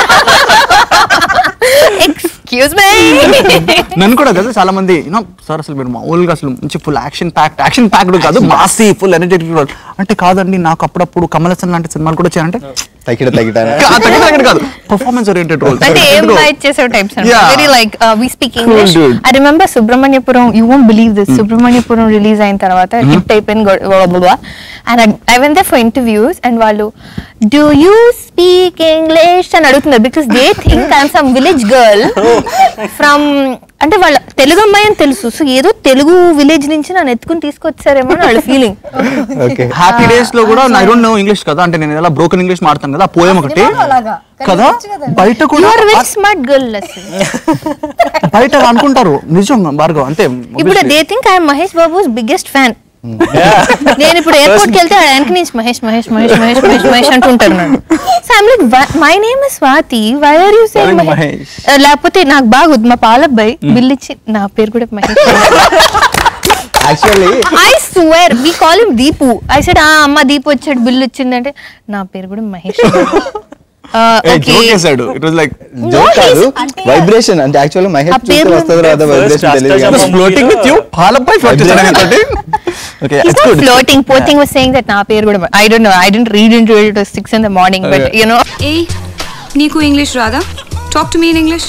ఎక్స్క్యూజ్ మీ నన్ను కూడా కదా చాలా మంది యూనో సార్ అసలు మీరు మామూలుగా అసలు మంచి full action pack action packed కాదు మాసీ ఫుల్ ఎనర్జెటిక్ రోల్ అంటే కాదండి నాకు అప్పుడప్పుడు కమల్ హాసన్ లాంటి సినిమాలు కూడా చేయాలంటే తగ్గిట తగ్గిట కాదు పర్ఫార్మెన్స్ ఓరియంటెడ్ రోల్ అంటే ఏం బైట్ చేసే types Yeah. Very like we speak Cool, English dude. I remember Subrahmanyapuram you won't believe this Subrahmanyapuram release అయిన తర్వాత హిట్ అయిపోయింది and I when they for interviews and వాళ్ళు డూ యూ స్పీక్ ఇంగ్లీష్ అని అడుగుతున్నారు because they think I'm some village girl from అంటే వాళ్ళ తెలుగు అమ్మాయి అని తెలుసు సో ఏదో తెలుగు విలేజ్ నుంచి నన్ను ఎత్తుకుని తీసుకొచ్చారేమో అని వాళ్ళ ఫీలింగ్ ఓకే హ్యాపీ డేస్ లో కూడా ఐ డోంట్ నో ఇంగ్లీష్ కదా అంటే నేను ఎలా బ్రోకెన్ ఇంగ్లీష్ మాడతాను కదా పోయం ఒకటి సినిమాలో అలాగా. కదా కనిపించు కదండి. బయట యు కూడా ఆర్ వెరీ స్మార్ట్ గర్ల్ బయట అనుకుంటారు నిజం భార్గవ్ అంటే ఇప్పుడు obviously. They think I'm Mahesh Babu's biggest fan నేను ఇప్పుడు ఎయిర్పోర్ట్ కి వెళ్తే ఆ వెనక నుంచి మహేష్ మహేష్ మహేష్ మహేష్ మహేష్ మహేష్ అంటుంటారు నన్ను so I'm like my name is Swathi why are you saying Calling Mahesh Mahesh. లేకపోతే నాకు బాగుంది మా పాలబ్బాయి బిల్ ఇచ్చి నా పేరు కూడా Mahesh actually I swear we call him Deepu I said ఆ అమ్మ దీపు వచ్చాడు బిల్ వచ్చిందంటే నా పేరు కూడా మహేష్ ఏ, ఓకే joke చేశాడు ఇట్ వాజ్ లైక్ జోక్ కాదు అంటే- వైబ్రేషన్ అంటే యాక్చువల్లీ మహేష్ ఆ చూస్తే పేరు- వస్తుందో రాదో వైబ్రేషన్ First తెలియదు అష్టాచమ్మ కానీ ఫ్లోటింగ్ విత్ యూ పాలపై ఫ్లోట్ చేశాను తోటి okay He's it's not good floating. Poor thing was saying that నా పేరు కూడా I don't know. I didn't read into it. It was six in the morning, but you know. ఏ నీకు English రాదా talk to me in English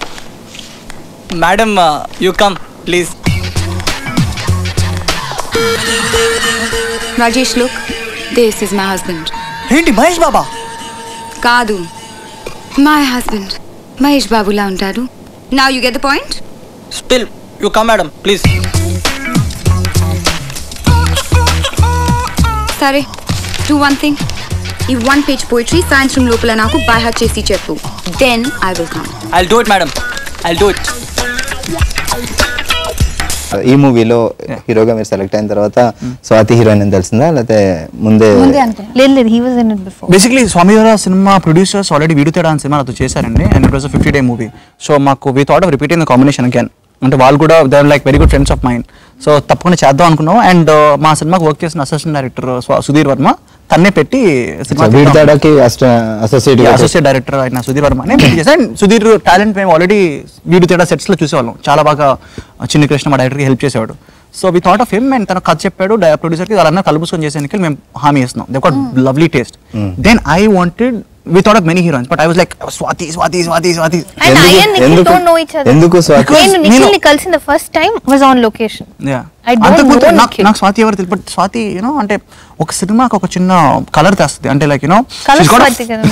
madam you come please Rajesh look this is my husband ఏంటి మహేష్ బాబా కాదు my husband Mahesh బాబులా ఉంటారు నా you get the point Still, you come, madam, please. సరే do one thing ఈ one page poetry సాయంత్రం లోపల నాకు బై హార్ట్ చేసి చెప్పు then I will come I'll do it, madam. I'll do it. ఈ మూవీలో హీరోగా మీరు సెలెక్ట్ అయిన తర్వాత స్వాతి హీరోయిన్ అని తెలిసిందా లేకపోతే ముందే ముందే అనుకున్నా లేదు లేదు he was in it before basically Swamy గారు సినిమా ప్రొడ్యూసర్స్ ఆల్రెడీ వీడియో తేడా అని సినిమా నాతో చేశారండి and it was fifty day movie so మాకు we thought of repeating the combination again అంటే వాళ్ళు కూడా they like very good friends of mind so తప్పకుండా చేద్దాం అనుకున్నాం అండ్ మా సినిమాకి వర్క్ చేసిన అసిస్టెంట్ డైరెక్టర్ సుధీర్ వర్మ తన్నే పెట్టి సినిమా వీడి తేడాకి అసోసియేట్ అసోసియేట్ డైరెక్టర్ అయిన సుధీర్ వర్మ అని పెట్టి చేశాను అండ్ సుధీర్ టాలెంట్ మేము ఆల్రెడీ వీడియో తేడా సెట్స్ లో చూసేవాళ్ళం చాలా బాగా చిన్ని కృష్ణ మా డైరెక్టర్కి హెల్ప్ చేసేవాడు so we thought of him and తన కథ చెప్పాడు ప్రొడ్యూసర్కి వాళ్ళన్నా కలుపుకొని చేసేందుకు మేము హామీ ఇస్తున్నాం they got lovely taste then I wanted we thought of many heroines but I was like Swathi Swathi Swathi Swathi and I ఎందుకు- అండ్ నిఖిల్ ఎందుకు- డోంట్ నో ఈచ్ అదర్ ఎందుకు స్వాతి? నేను Because నిఖిల్ ని నేను- కలిసిన first time was on location Yeah. I don't అంతకుముందు know నాకు Nikhil. నాకు స్వాతి ఎవరు తెలియదు బట్ స్వాతి యూనో అంటే ఒక సినిమాకి ఒక చిన్న కలర్ తెస్తుంది అంటే లైక్ యూనో కలర్ స్వాతి కదా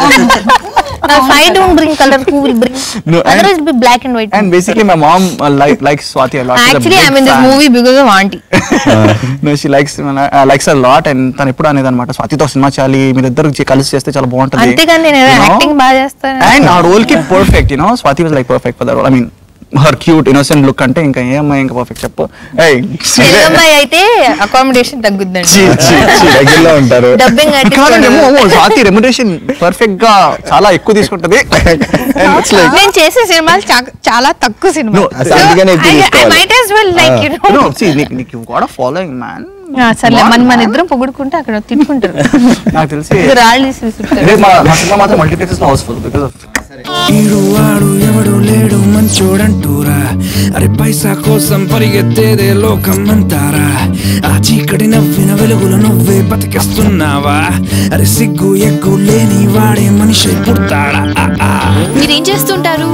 I don't bring colour who will bring No, and- otherwise be black and white and basically my mom like like Swathi a lot. She's a actually I big mean this fan. Movie because of aunty no she likes likes a lot and తను ఎప్పుడు అనేది అనమాట స్వాతితో cinema చేయాలి మీరు ఇద్దరు కలిసి చేస్తే చాలా బాగుంటుంది అంతేగాని నేను యాక్టింగ్ బాగా చేస్తాను అండ్ ఆ రోల్ కి perfect you know Swathi was like perfect for the role I mean her cute innocent look అంటే ఇంకా ఏ అమ్మాయి ఇంకా పర్ఫెక్ట్ చెప్పు ఏయ్, తెలుగమ్మాయి అయితే అకామిడేషన్ తగ్గుద్దండి ఛీ, ఛీ, ఛీ. దగ్గరలో ఉంటారు డబ్బింగ్ కాదండి, ఏమో, ఏమో, స్వాతి రెమ్యునరేషన్ పర్ఫెక్ట్ గా చాలా ఎక్కువ తీసుకుంటది And it's like- నేను చేసే సినిమాలు చా- చాలా తక్కువ సినిమా No, అసలు అందుకనే ఎక్కువ తీసుకోవాలి. Might as well like you No, no see, నీకు నీకు కూడా ఫాలోయింగ్ మ్యాన్ సర్లే మన మన ఇద్దరం పొగుడుకుంటే అక్కడ తిట్టుకుంటారు నాకు తెలిసి రాళ్ళు తీసి విసురుతారు. రేపు మా మా సినిమా మాత్రం మల్టీప్లెక్సెస్ లో హౌస్ఫుల్ బికాస్ ఆఫ్ ఈడువాడు ఎవడు లేడు మంచోడంటూరా అరే పైసా కోసం పరిగెత్తేదే లోకం అంటారా ఆ చీకటి నవ్విన వెలుగులు నువ్వే బతికేస్తున్నావా అరే సిగ్గు ఎగ్గు లేని వాడే మనిషి పుడతాడా ఆ, ఆ. మీరేం చేస్తుంటారు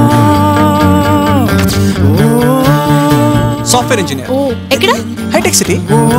Software engineer. ఓ ఎక్కడ High-tech city.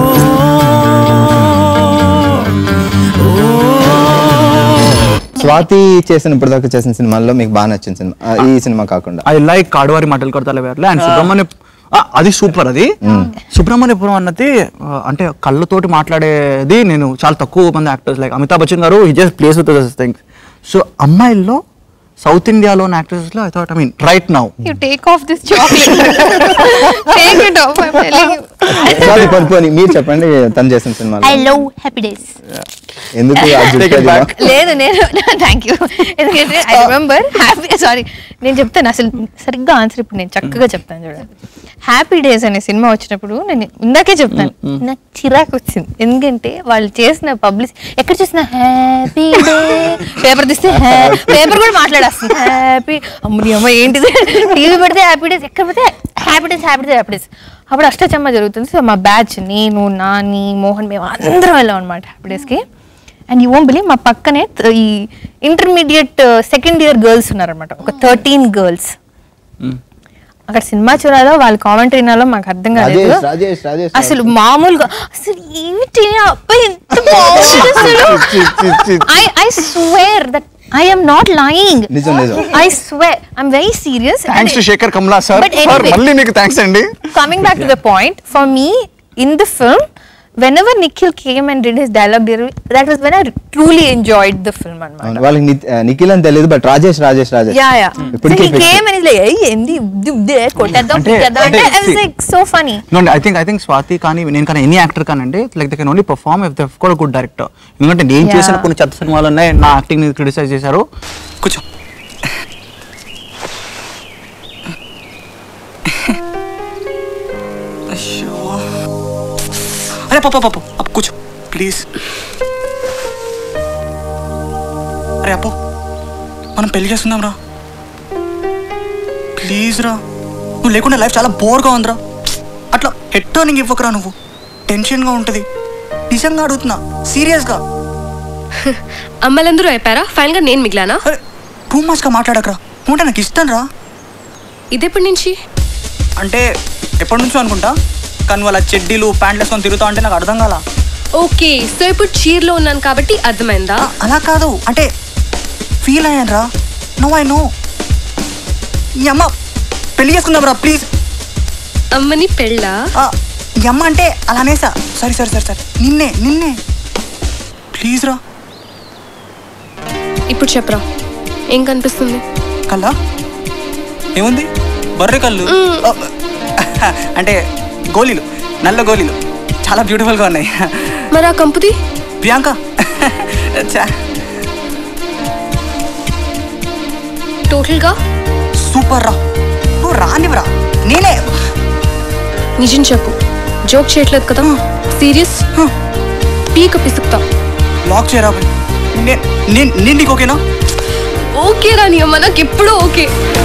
స్వాతి చేసిన ఇప్పటిదాకా చేసిన సినిమాల్లో మీకు బాగా నచ్చిన సినిమా ఆ, ఈ సినిమా కాకుండా ఐ లైక్ కాడువారి మాటలు కొడతాల వేర్లే అండ్ సుబ్రహ్మణ్య ఆ, అది సూపర్ అది సుబ్రహ్మణ్యపురం అన్నది ఆ, అంటే కళ్ళతోటి మాట్లాడేది నేను చాలా తక్కువ మంది యాక్టర్స్ లైక్ అమితాబ్ బచ్చన్ గారు he just plays with thing so అమ్మాయిల్లో సౌత్ ఇండియాలో యాక్టర్స్ లో I thought I mean right now You take off this chocolate. take it off. I'm telling you. Swathi పోనీ పోనీ మీరు చెప్పండి తను చేసిన సినిమాలో I love happy days. ఎందుకు ఆ జుట్టు అది బా- లేదు నేను థ్యాంక్ యూ ఎందుకంటే ఐ రిమెంబర్ హ్యాపీ సారీ నేను చెప్తాను అసలు సరిగ్గా ఆన్సర్ ఇప్పుడు నేను చక్కగా చెప్తాను చూడండి హ్యాపీ డేస్ అనే సినిమా వచ్చినప్పుడు నేను ఇందాకే చెప్తాను నాకు చిరాకు వచ్చింది ఎందుకంటే వాళ్ళు చేసిన పబ్లిక్ ఎక్కడ చూసిన హ్యాపీ డే పేపర్ తీస్తే పేపర్ కూడా మాట్లాడేస్తుంది హ్యాపీ అమ్మని అమ్మ ఏంటిది టీవీ పెడితే హ్యాపీ డేస్ ఎక్కడ పెడితే happy days happy days happy days అప్పుడు అష్టచమ్మ జరుగుతుంది సో మా బ్యాచ్ నేను నాని మోహన్ మేము అందరం వెళ్ళాం అనమాట హ్యాపీ డేస్కి అండ్ యూ ఓన్ బిలీవ్ మా పక్కనే త- ఈ ఇంటర్మీడియట్ సెకండ్ ఇయర్ గర్ల్స్ ఉన్నారనమాట ఒక థర్టీన్ గర్ల్స్ అక్కడ సినిమా చూడాలో వాళ్ళ కామెంటరీ వినాలో మాకు అర్థం కాలేదు రాజేష్ రాజేష్ రాజేష్ అసలు మామూలుగా అసలు ఏమిటి ఆ అబ్బాయి ఎంత బాగుంది అసలు I I swear that I am not lying నిజం, నిజం. I swear I'm very serious thanks to Shekhar Kammula sir But anyway- మళ్ళీ మీకు థ్యాంక్స్ అండి coming back to the point, for me, in the film, whenever Nikhil came and did his dialogue delivery, that was when I truly enjoyed the film. Anmata. అవును, వాళ్ళకి ని- ఆ, నిఖిల్ అని తెలియదు but Rajesh Rajesh Rajesh Yeah, yeah. So ఇప్పటికీ he came and he's like, hey, endi, దే కొట్టేద్దాం అంటే- పిచ్చేద్దాం అంటే I was అంటే- like, so funny. No I think I think Swathi కానీ నేను కానీ ఎనీ యాక్టర్ కానండి like they can only perform if they కూడా గుడ్ డైరెక్టర్ ఎందుకంటే నేను Yeah. చేసిన కొన్ని చెత్త సినిమాలు ఉన్నాయి నా యాక్టింగ్ ని క్రిటిసైజ్ చేశారు కూర్చో అయ్యో అరే పాప పాప అప్పు కూర్చో ప్లీజ్ అరే అప్పు మనం పెళ్లి చేస్తున్నాం రా ప్లీజ్ రా నువ్వు లేకుండా లైఫ్ చాలా బోర్గా ఉందిరా అట్లా హెడ్ టర్నింగ్ ఇవ్వకరా నువ్వు టెన్షన్గా ఉంటుంది నిజంగా అడుగుతున్నా సీరియస్గా అమ్మాయిలందరూ అయిపోయారా ఫైనల్ గా నేను మిగిలానా అరే టూ మచ్గా మాట్లాడకరా నువ్వు నాకు ఇష్టం రా ఇదెప్పటి నుంచి అంటే ఎప్పటి నుంచో అనుకుంటా కానీ వాళ్ళ చెడ్డీలు ప్యాంట్లు వేసుకొని తిరుగుతా అంటే నాకు అర్థం కాల ఓకే సో ఇప్పుడు చీరలో ఉన్నాను కాబట్టి అర్థమైందా అలా కాదు అంటే ఫీల్ అయ్యాను రా నో ఐ నో ఈ అమ్మ పెళ్లి చేసుకుందాం రా ప్లీజ్ అమ్మని పెళ్ళా ఈ అమ్మ అంటే అలానేసా సరే సరే సరే సరే నిన్నే నిన్నే ప్లీజ్ రా ఇప్పుడు చెప్పరా ఏం కనిపిస్తుంది కల్లా ఏముంది బర్రె కళ్ళు అంటే గోళీలు నల్ల గోళీలు చాలా బ్యూటిఫుల్గా ఉన్నాయి మరి ఆ కంపుది ప్రియాంక చా టోటల్ గా సూపర్ రా నువ్వు రానివ్వరా నేనే నిజం చెప్పు జోక్ చేయట్లేదు కదా సీరియస్ పీక పిసుకుతా లాక్ చేయరా బాయ్. నే- నేను నేను నీకు ఓకేనా ఓకే రాని అమ్మ నాకు ఎప్పుడూ ఓకే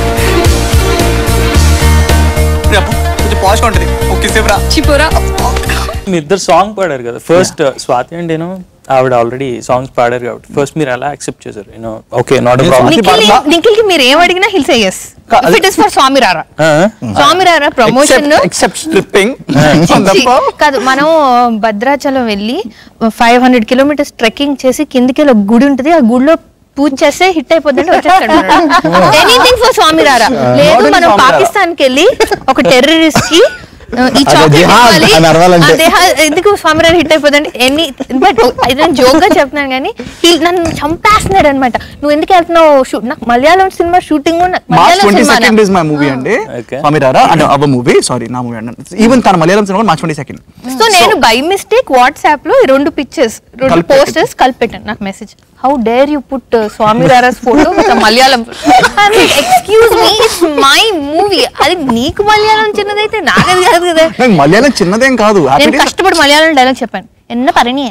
రేపు కొంచెం పాజ్గా ఉంటుంది ఓకే సేపు రా చిపోరా మీ ఇద్దరు సాంగ్ పాడారు కదా ఫస్ట్ స్వాతి అండ్ నేను ఆవిడ ఆల్రెడీ సాంగ్స్ పాడారు కాబట్టి ఫస్ట్ మీరు ఎలా యాక్సెప్ట్ చేశారు you know okay not Nikhil Nikhil కి మీరు ఏం అడిగినా he'll say yes it is for Swamy Rara Swamy రారా ప్రమోషన్ ఎక్సెప్ట్ స్ట్రిప్పింగ్ కాదు మనం భద్రాచలం వెళ్ళి ఫైవ్ హండ్రెడ్ కిలోమీటర్స్ ట్రెక్కింగ్ చేసి కిందికి వెళ్ళి ఒక గుడి ఉంటుంది ఆ గుడిలో పూజ చేస్తే హిట్ అయిపోతుందంటే వచ్చేస్తాడు ఎనీథింగ్ ఫర్ స్వామి రారా లేదు Not మనం only స్వామి పాకిస్తాన్ కి వెళ్ళి ఒక టెర్రరిస్ట్ కి ఆ, ఈ అదే చాక్లెట్ జిహాద్ ఇవ్వాలి. అని అరవాలంటే. ఆ జిహాద్ ఎందుకు స్వామి రారా హిట్ అయిపోతుంది ఎనీ బట్ ఇది జోక్ గా చెప్తున్నాను కానీ he- నన్ను చంపేస్తున్నాడు అనమాట నువ్వు ఎందుకు వెళ్తున్నావు షూట్ నాకు Malayalam cinema shooting March Malayalam twenty cinema second is my movie అండి Okay. స్వామి రారా అంటే అవ్వ మూవీ సారీ నా మూవీ అండి ఈవెన్ తన Malayalam cinema March twenty second so నేను బై మిస్టేక్ వాట్సాప్ లో ఈ రెండు పిక్చర్స్ రెండు కలిపెట్టాను. పోస్టర్స్ కలిపెట్టాను నాకు message how dare you put Swamy Rara's photo with Malayalam excuse me it's my movie అది నీకు మలయాళం చిన్నదైతే నాకది కాదు కదా నాకు మలయాళం చిన్నదేం కాదు నేను Happy days- కష్టపడి మలయాళం డైలాగ్ చెప్పాను ఎన్న పరణియే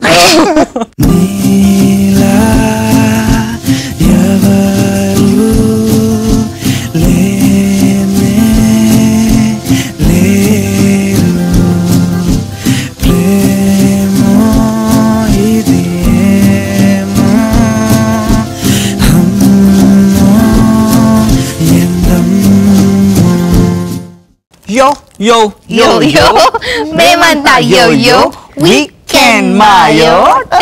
యో యో యో యో మేమంతా యో యో వీకెండ్ మాయో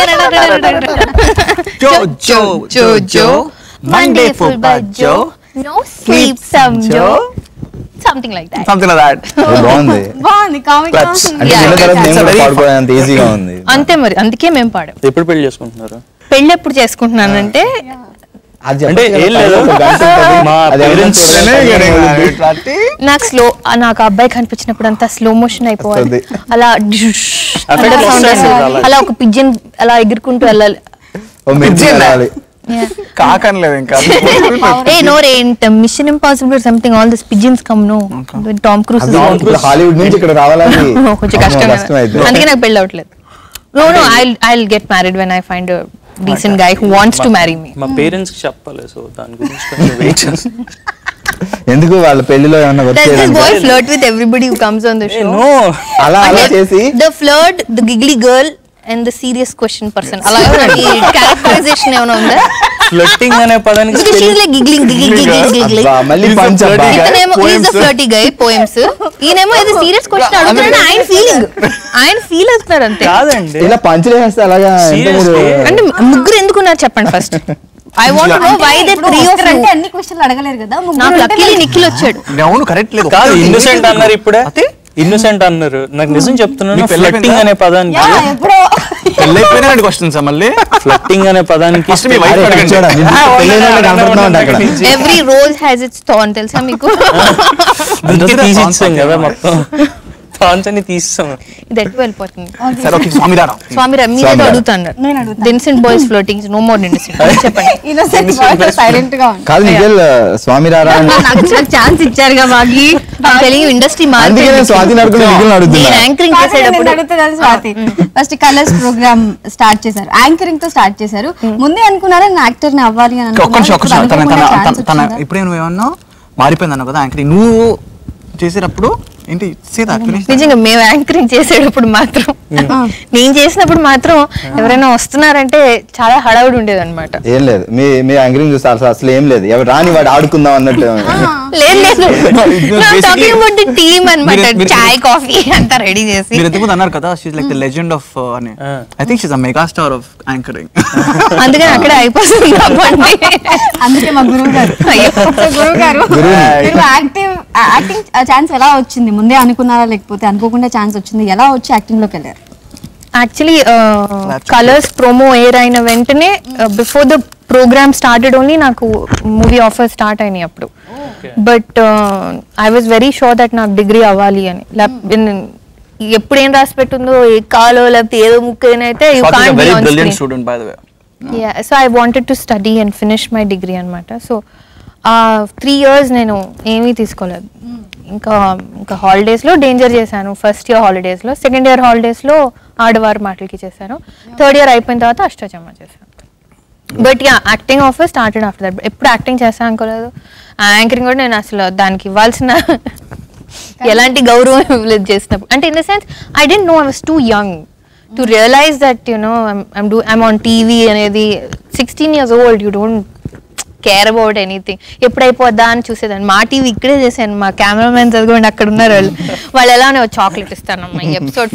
jo jo jo jo Monday full బజ్జో no sleep some jo something like that something like that బాగుంది కామిక్ Clutch. అంటే Yeah. విన్న తర్వాత నేను It's a కూడా very పాడుకోవడం అంత ఈజీగా ఉంది అంతే మరి అందుకే మేము పాడాం ఎప్పుడు పెళ్లి చేసుకుంటున్నారు పెళ్ళి ఎప్పుడు చేసుకుంటున్నానంటే అది అంటే చెప్పచ్చు ఏం కదా, లేదు. ఒక గంట ఉంటుంది. మా అది ఎవరైనా parents చూడగానే అనే వదిలిపెట్టి నాకు స్లో నాకు అబ్బాయి కనిపించినప్పుడు అంతా స్లో మోషన్ అయిపోవాలి వస్తుంది. అలా డిష్ అలా Effect sound వస్తుంది వస్తుంది. అలా. అలా ఒక పిజ్జన్ అలా ఎగురుకుంటూ వెళ్ళాలి ఓ మిర్చి పిజ్జి రావాలి. కాకనలేదు ఇంకా ఏ నో రే mission impossible something all this pigeons come no Tom Cruise అది ఇప్పుడు హాలీవుడ్ నుంచి ఇక్కడ రావాలని కొంచెం అమ్మో, కష్టం కష్టం అయితే అందుకే నాకు పెళ్ళి అవట్లేదు no no I I get married when I find decent guy who wants to marry me మా పేరెంట్స్ కి చెప్పాలి సో దాని గురించి కొంచెం వెయిట్ ఎందుకు వాళ్ళ పెళ్లిలో ఏమన్నా వర్క్ Does this చేయడానికి boy flirt with everybody who comes on the show? No అలా అలా చేసి The flirt, the giggly girl, and the serious question person. అలా ఏమైనా క్యారెక్టరైజేషన్ ఏమైనా ఉందా ఫ్లట్టింగ్ అనే పదానికి Because she's like giggling, giggling, giggling, giggling. అబ్బా, మళ్ళీ పంచ్ అబ్బా. ఇతనేమో is the flirty guy poems ఈయనేమో ఇది సీరియస్ క్వశ్చన్ అడుగుతున్నాడు ఆయన ఫీలింగ్ ఆయన ఫీల్ అవుతున్నారు అంతే కాదండి ఇలా పంచులు వేస్తే అలాగా ఎంత మీరు Seriously? అంటే ముగ్గురు ఎందుకున్నారు చెప్పండి first I want know why they three of అంటే అన్ని క్వశ్చన్లు అడగలేరు కదా ముగ్గురు నాకు ఉంటే లక్కీలీ నిఖిల్ వచ్చాడు అవును కరెక్ట్ లేదు కాదు ఇన్నోసెంట్ అన్నారు ఇప్పుడే ఇన్నోసెంట్ అన్నారు నాకు నిజం చెప్తున్నాను నీకు పెళ్ళి ఫ్లట్టింగ్ అయిపోయిందా? అనే పదానికి యా, ఎప్పుడో పెళ్ళైపోయినా క్వశ్చన్స్ మళ్ళీ ఫ్లట్టింగ్ అనే పదానికి ఫస్ట్ మీ వైఫ్ అరే, అడగండి చూడండి, నిన్ను పెళ్ళైన వాళ్ళు కనపడుతున్నావు అంట అక్కడ. Every rose has its thorn తెలుసా మీకు అందుకే అందుకే తీసి songs ఇచ్చాం కదా వచ్చాయి. మొత్తం థాన్స్ అని తీస్తాం ఇది ఎటు వెళ్ళిపోతుంది సరే ఓకే స్వామి రారా స్వామి రమ్మి స్వామి రా. అడుగుతున్నారు నేను అడుగుతాను. Decent boys floating no more decent చెప్పండి ఇన్నోసెంట్ సైలెంట్ గా ఉంది కాదు నిఖిల్ స్వామి రారా అని నాకు ఛాన్స్ ఇచ్చారుగా మాకి తెలియ ఇండస్ట్రీ అందుకే నేను స్వాతిని అడుగుతున్నా నిఖిల్ అడుగుతున్నా నేను యాంకరింగ్ చేసేటప్పుడు అడుగుతుంది Swathi first colours program start చేశారు యాంకరింగ్ తో స్టార్ట్ చేశారు ముందే అనుకున్నారా నేను యాక్టర్ ని అవ్వాలి అని ఒక్క నిమిషం ఒక్క నిమిషం తన అనుకున్నారా? తన అనుకోకుండా తన- chance తన వచ్చిందా? ఇప్పుడే నువ్వు ఏమన్నావు మారిపోయింది అన్నావు కదా యాంకరింగ్ నువ్వు చేసేటప్పుడు ఏంటి సే దట్ ఫినిష్ నిజంగా మేము యాంకరింగ్ చేసేటప్పుడు మాత్రం నేను చేసినప్పుడు మాత్రం ఎవరైనా వస్తున్నారంటే చాలా హడావుడి ఉండేది అనమాట ఏం లేదు మీ మీ యాంకరింగ్ చూస్తే అసలు అసలు ఏం లేదు ఎవరు రాని వాడు ఆడుకుందాం అన్నట్టు లేదు లేదు basically- talking about the team అనమాట మీరు- మీరు- చాయ్ కాఫీ అంతా రెడీ చేసి మీరు ఎంతమంది అన్నారు కదా she's like the legend of అని I think she's a mega star of anchoring అందుకని అక్కడే అయిపోతుంది కాబట్టి అందుకే మా గురువు గారు గురువు గారు మీరు యాక్టివ్ యాక్టింగ్ ఛాన్స్ ఎలా వచ్చింది ముందే అనుకున్నారా లేకపోతే అనుకోకుండా ఛాన్స్ వచ్చింది ఎలా వచ్చి యాక్టింగ్ లోకి వెళ్ళారు యాక్చువల్లీ కలర్స్ ప్రోమో ఎయిర్ అయిన వెంటనే before the program started only నాకు మూవీ ఆఫర్ స్టార్ట్ అయినాయి అప్పుడు but I was very sure that నాకు డిగ్రీ అవ్వాలి అని లేకపోతే ఎప్పుడు ఏం రాసి పెట్టుందో ఏ కాలో లేకపోతే ఏదో ముక్కైనా అయితే you can't very be brilliant on student by the way ya so I wanted to study and finish my degree అనమాట సో ఆ త్రీ ఇయర్స్ నేను ఏమీ తీసుకోలేదు ఇంకా ఇంకా హాలిడేస్లో డేంజర్ చేశాను ఫస్ట్ ఇయర్ హాలిడేస్లో సెకండ్ ఇయర్ హాలిడేస్లో ఆడవారి మాటలకి చేశాను థర్డ్ ఇయర్ అయిపోయిన తర్వాత అష్టచమ్మ చేశాను but ya acting offer started after that ఎప్పుడు యాక్టింగ్ చేస్తాను అనుకోలేదు యాంకరింగ్ కూడా నేను అసలు దానికి ఇవ్వాల్సిన ఎలాంటి గౌరవం ఇవ్వలేదు చేసినప్పుడు అంటే in the sense I didn't know I was too young to realise that you know I'm do I'm on TV అనేది sixteen years old you don't care about anything ఎప్పుడైపోద్దా అని చూసేదాన్ని మా టీవీ ఇక్కడే చేశాను మా కెమెరామెన్స్ అదిగోండి అక్కడ ఉన్నారు వాళ్ళు వాళ్ళు ఎలా చాక్లెట్ ఇస్తానమ్మా ఈ ఎపిసోడ్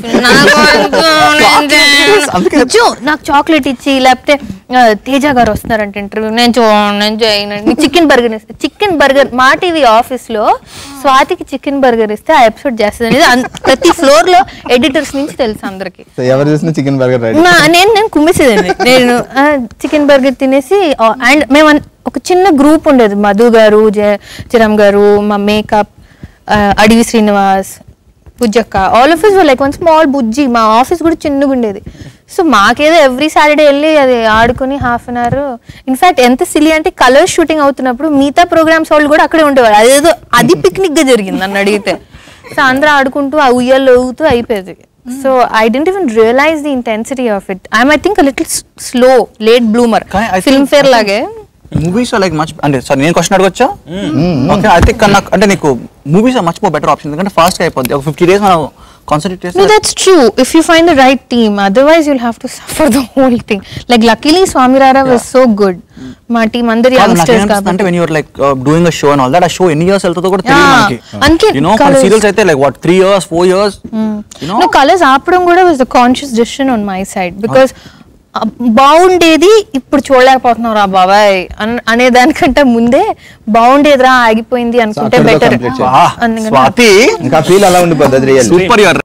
నాకు చాక్లెట్ ఇచ్చి లేకపోతే ఆ, తేజ గారు వస్తున్నారంటే ఇంటర్వ్యూ నేను చూ నేను చేయను చికెన్ బర్గర్ ఇస్తే చికెన్ బర్గర్ మా టీవీ ఆఫీస్ లో స్వాతికి చికెన్ బర్గర్ ఇస్తే ఆ ఎపిసోడ్ చేస్తుంది అనేది అన్- ప్రతి ఫ్లోర్ లో ఎడిటర్స్ నుంచి తెలుసు అందరికి సో ఎవరు చూసినా చికెన్ బర్గర్ రెడీ నా- నేను నేను కుమ్మేసేదండి నేను చికెన్ బర్గర్ తినేసి అండ్ మేము అన్- ఒక చిన్న గ్రూప్ ఉండేది మధు గారు జ- చిరం గారు మా మేకప్ అడవి శ్రీనివాస్ బుజ్జక్క all of is like one small బుజ్జి మా ఆఫీస్ కూడా చిన్నగా ఉండేది సో మాకేదో ఎవ్రీ సాటర్డే వెళ్ళి అది ఆడుకొని హాఫ్ అన్ అవర్ ఇన్ఫాక్ట్ ఎంత సిలి అంటే కలర్ షూటింగ్ అవుతున్నప్పుడు మిగతా ప్రోగ్రామ్స్ వాళ్ళు కూడా అక్కడే ఉండేవారు అదేదో అది పిక్నిక్ గా జరిగింది నన్ను అడిగితే సో అందరూ ఆడుకుంటూ ఆ ఉయ్యాలు ఊగుతూ అయిపోయేది so I didn't even realise the intensity of it I'm I think little slow late bloomer కానీ I ఫిల్మ్ think- ఫేర్ లాగే మూవీస్ లైక్ మచ్ అంటే సారీ నేను క్వశ్చన్ అడగొచ్చా ఓకే ఐ థింక్ నాకు అంటే నీకు movies much more better option ఎందుకంటే fast గా అయిపోద్ది ఒక ఫిఫ్టీ డేస్ మనం కాన్సన్ట్రేట్ No, చేస్తే that's true. If you find the right team, otherwise you'll have to suffer the whole thing. Like luckily Swami Rara was so good. మా team అందరు కాదు, నాకు యంగ్స్టర్స్ ఏమనిపిస్తుంది అంటే కాబట్టి when you're like doing a show and all that ఆ show ఎన్ని years వెళ్తుందో కూడా తెలియదు Yeah. మనకి అందుకే యూనో colours- సీరియల్స్ అయితే like what three years four years you know no colours ఆపడం కూడా was the conscious decision on my side because బాగుండేది ఇప్పుడు చూడలేకపోతున్నారు రా బాబాయ్ అన్- అనే దానికంటే ముందే బాగుండేదిరా ఆగిపోయింది అనుకుంటే అక్కడితో బెటర్ complete చేయాలి. స్వాతి ఇంకా ఫీల్ అలా ఉండిపోద్ది అది real super your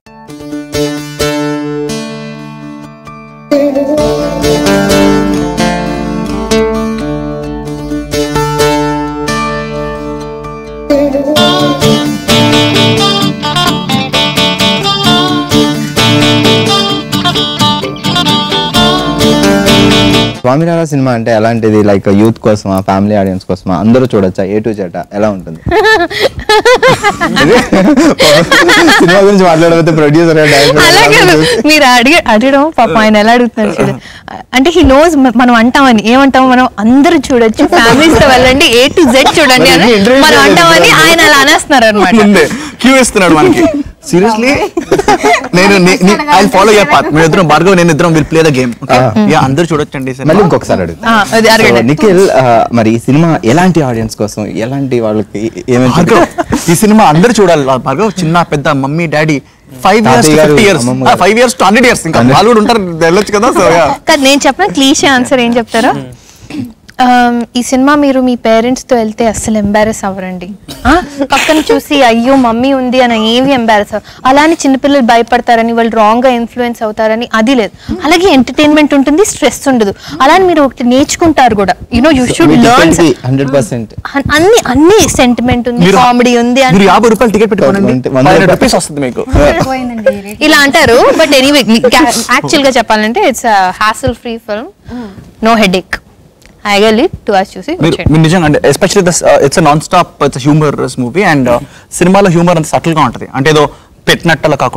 Swaminarayana cinema అంటే ఎలాంటిది లైక్ యూత్ కోసమా ఫ్యామిలీ ఆడియన్స్ కోసమా అందరూ చూడొచ్చా ఏ టు జట ఎలా ఉంటుంది ఇది సినిమా గురించి మాట్లాడబోతే ప్రొడ్యూసర్ అలాగే మీరు అడిగి అడగడం పాప ఆయన ఎలా అడుగుతున్నారు చూడు అంటే హీ నోస్ మనం అంటామని ఏమంటాం మనం అందరూ చూడొచ్చు ఫ్యామిలీస్ తో వెళ్ళండి ఏ టు జెడ్ చూడండి అని మరి interview మనం చేయలేదు అంటామని కదా. ఆయన అలా అనేస్తున్నారు అనమాట ముందే క్యూ ఇస్తున్నాడు మనకి సీరియస్లీ నేను ఐ ఫాలో యర్ పాత్ మేము ఇద్దరం భార్గవ్ నేను ఇద్దరం will play the game okay yeah అందరూ చూడొచ్చండి మళ్ళీ ఇంకొకసారి అడుగు ఆ, అది అడగండి. నిఖిల్ ఆ, మరి ఈ సినిమా ఎలాంటి ఆడియన్స్ కోసం ఎలాంటి వాళ్ళకి ఏమేమి భార్గవ్ ఈ సినిమా అందరూ చూడాలి భార్గవ్ చిన్న పెద్ద మమ్మీ డాడీ ఫైవ్ ఇయర్స్ తాతయ్య గారు, ఫిఫ్టీ ఇయర్స్ అమ్మమ్మ గారు. Five years to hundred years ఇంకా వాళ్ళు కూడా ఉంటారు వెళ్ళొచ్చు కదా సో యా కాదు నేను చెప్పిన క్లీషే ఆన్సర్ ఏం చెప్తారా Um, ఈ సినిమా మీరు మీ పేరెంట్స్ తో వెళ్తే అస్సలు ఎంబారెస్ అవ్వరండి ఆ? పక్కన చూసి అయ్యో మమ్మీ ఉంది అని ఏమి ఎంబారెస్ అలానే చిన్నపిల్లలు భయపడతారని వాళ్ళు రాంగ్ గా ఇన్ఫ్లుయెన్స్ అవుతారని అది లేదు అలాగే ఎంటర్టైన్మెంట్ ఉంటుంది స్ట్రెస్ ఉండదు అలానే మీరు ఒకటి నేర్చుకుంటారు కూడా you know you should learn hundred percent అన్ని అన్ని సెంటిమెంట్ ఉంది మీరు- కామెడీ ఉంది మీరు అని యాభై రూపాయలు టికెట్ పెట్టుకోండి వంద ఫైవ్ హండ్రెడ్ రూపాయలు. రూపీస్ వస్తుంది మీకు పోయిందండి ఇలా అంటారు బట్ ఎనీవే యాక్చువల్ గా చెప్పాలంటే it's hassle free film no headache ఐగలి టు అస్ చూసి మీరు వచ్చేయండి. మీరు నిజంగా అంటే especially thus it's non stop it's humour movie and సినిమాలో హ్యూమర్ అంత సటిల్ గా ఉంటది అంటే ఏదో పెట్టినట్టు అలా కాకుండా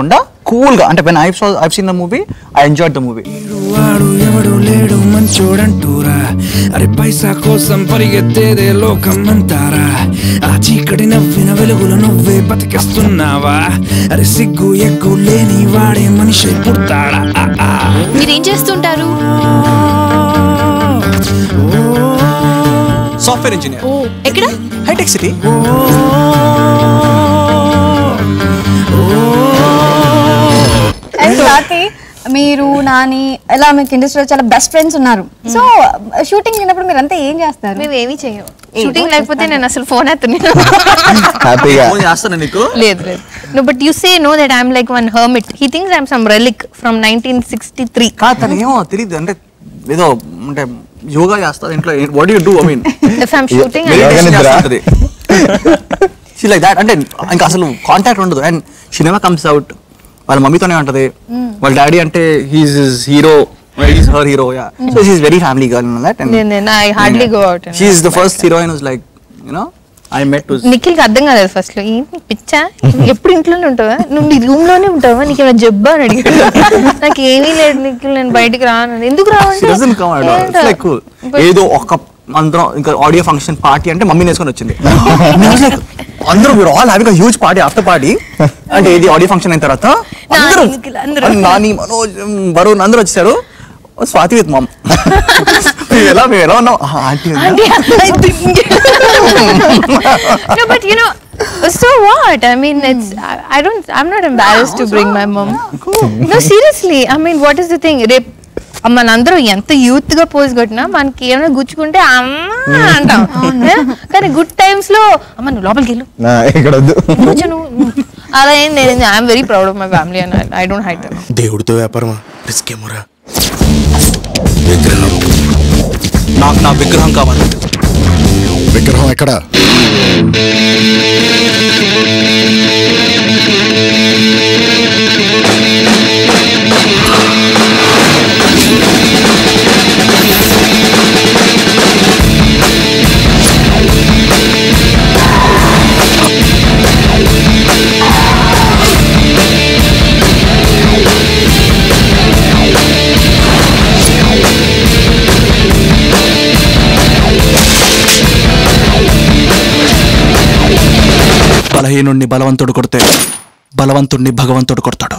కూల్ గా అంటే when I saw I seen the movie I enjoy the movie వాడు ఎవడు లేడు మంచోడంటూరా అరే పైసా కోసం పరిగెత్తేదే లోకం అంతారా ఆ చీకటి నవ్విన వెలుగులు నువ్వే బతికేస్తున్నావా అరే సిగ్గు ఎగ్గు లేని వాడే మనిషి పుడతాడా ఆ, ఆ. మీరేం చేస్తుంటారు సాఫ్ట్వేర్ ఇంజనీర్ ఓ ఎక్కడ హైటెక్ సిటీ అండ్ స్వాతి మీరు నాని ఎలా మీకు ఇండస్ట్రీలో చాలా బెస్ట్ ఫ్రెండ్స్ ఉన్నారు సో షూటింగ్ అయినప్పుడు మీరు అంతా ఏం చేస్తారు మేము ఏమీ చెయ్యం షూటింగ్ లేకపోతే నేను అసలు ఫోన్ ఎత్తను హ్యాపీగా చేస్తాను నీకు లేదు లేదు no but you say no that I'm like one hermit he things I'm some relic from nineteen sixty three కాదు తను ఏమో తెలియదు అంటే ఏదో అంటే యోగా చేస్తారు ఇంట్లో what you do I mean if I'm shooting yoga నిద్ర. షీ లైక్ దాట్ అంటే ఇంకా అసలు కాంటాక్ట్ ఉండదు and she never comes out వాళ్ళ మమ్మీతోనే ఉంటది వాళ్ళ డాడీ అంటే he's is hero he's her hero yeah so she's very family girl in that నేను- నేను- I hardly go out and- she is the first heroine was like you know I met to నిఖిల్కి అర్థం కాలేదు first లో ఏంటి పిచ్చా ఎప్పుడు ఇంట్లోనే ఉంటావా నువ్వు నీ రూమ్ లోనే ఉంటావా నీకు ఏమైనా జబ్బా అని అడిగాడు నాకు ఏమీ లేదు నిఖిల్ నేను బయటికి రాను ఎందుకు షీ రావంటే doesn't come out it's like cool ఏదో ఒక అందరం ఇంకా ఆడియో ఫంక్షన్ పార్టీ అంటే మమ్మీ నేర్చుకొని వచ్చింది I was like, అందరూ మీరు all having huge party after party అంటే ఇది ఆడియో ఫంక్షన్ అయిన తర్వాత అందరూ నిఖిల్ అందరూ. నాని మనోజ్ ఉమ్, వరుణ్ అందరూ వచ్చారు స్వాతి విత్ మమ్ మేము ఎలా మేము ఎలా ఉన్నాం aunty no, but you know, so what? I mean, it's I, I don't. I'm not embarrassed to bring my mom. No, seriously. I mean, what is the thing? Rape మనందరూ ఎంత యూత్ గా pose కొట్టినా మనకి ఏమైనా గుచ్చుకుంటే అమ్మ అంటాం Yeah? కానీ good times లో అమ్మ నువ్వు లోపలికి వెళ్ళు నా, ఇక్కడ వద్దు కూర్చో నువ్వు అలా ఏం నేను I'm very proud of my family and I don't hate దేవుడితో వ్యాపారమా రిస్క్ ఏమోరా విగ్రహం నాకు నా విగ్రహం కావాలి విగ్రహం ఎక్కడ బలహీనుణ్ణి బలవంతుడు కొడితే బలవంతుణ్ణి భగవంతుడు కొడతాడు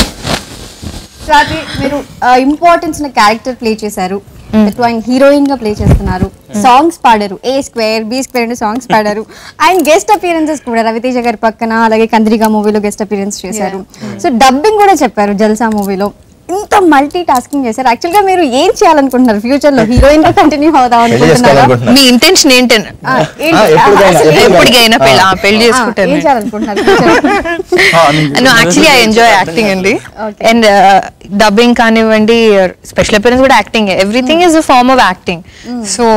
స్వాతి మీరు ఇంపార్టెన్స్ ఉన్న క్యారెక్టర్ ప్లే చేశారు ఆయన హీరోయిన్ గా ప్లే చేస్తున్నారు సాంగ్స్ పాడారు ఏ స్క్వేర్ బి స్క్వేర్ అనే సాంగ్స్ పాడారు అండ్ గెస్ట్ అపియరెన్సెస్ కూడా రవితేజ గారి పక్కన అలాగే కంద్రిగా మూవీలో గెస్ట్ అపియరెన్స్ చేశారు సో డబ్బింగ్ కూడా చెప్పారు జల్సా మూవీలో ఇంత మల్టీ టాస్కింగ్ చేశారు యాక్చువల్ గా మీరు ఏం చేయాలనుకుంటున్నారు ఫ్యూచర్ లో హీరోయిన్ గా కంటిన్యూ అవుదాం పెళ్లి అనుకుంటున్నారా చేసుకోవాలనుకుంటున్నా మీ ఇంటెన్షన్ ఏంటని ఆ, ఏంటి? ఆ, ఎప్పుడుకైనా, అసలు ఏం- ఎప్పటికైనా పెళ్ళి ఆ, పెళ్లి ఆ, చేసుకుంటాను ఏం చేయాలనుకుంటున్నారు future లో? No actually I enjoy acting అండి అండ్ డబ్బింగ్ కానివ్వండి స్పెషల్ అపియరెన్స్ కూడా acting everything is a form of acting so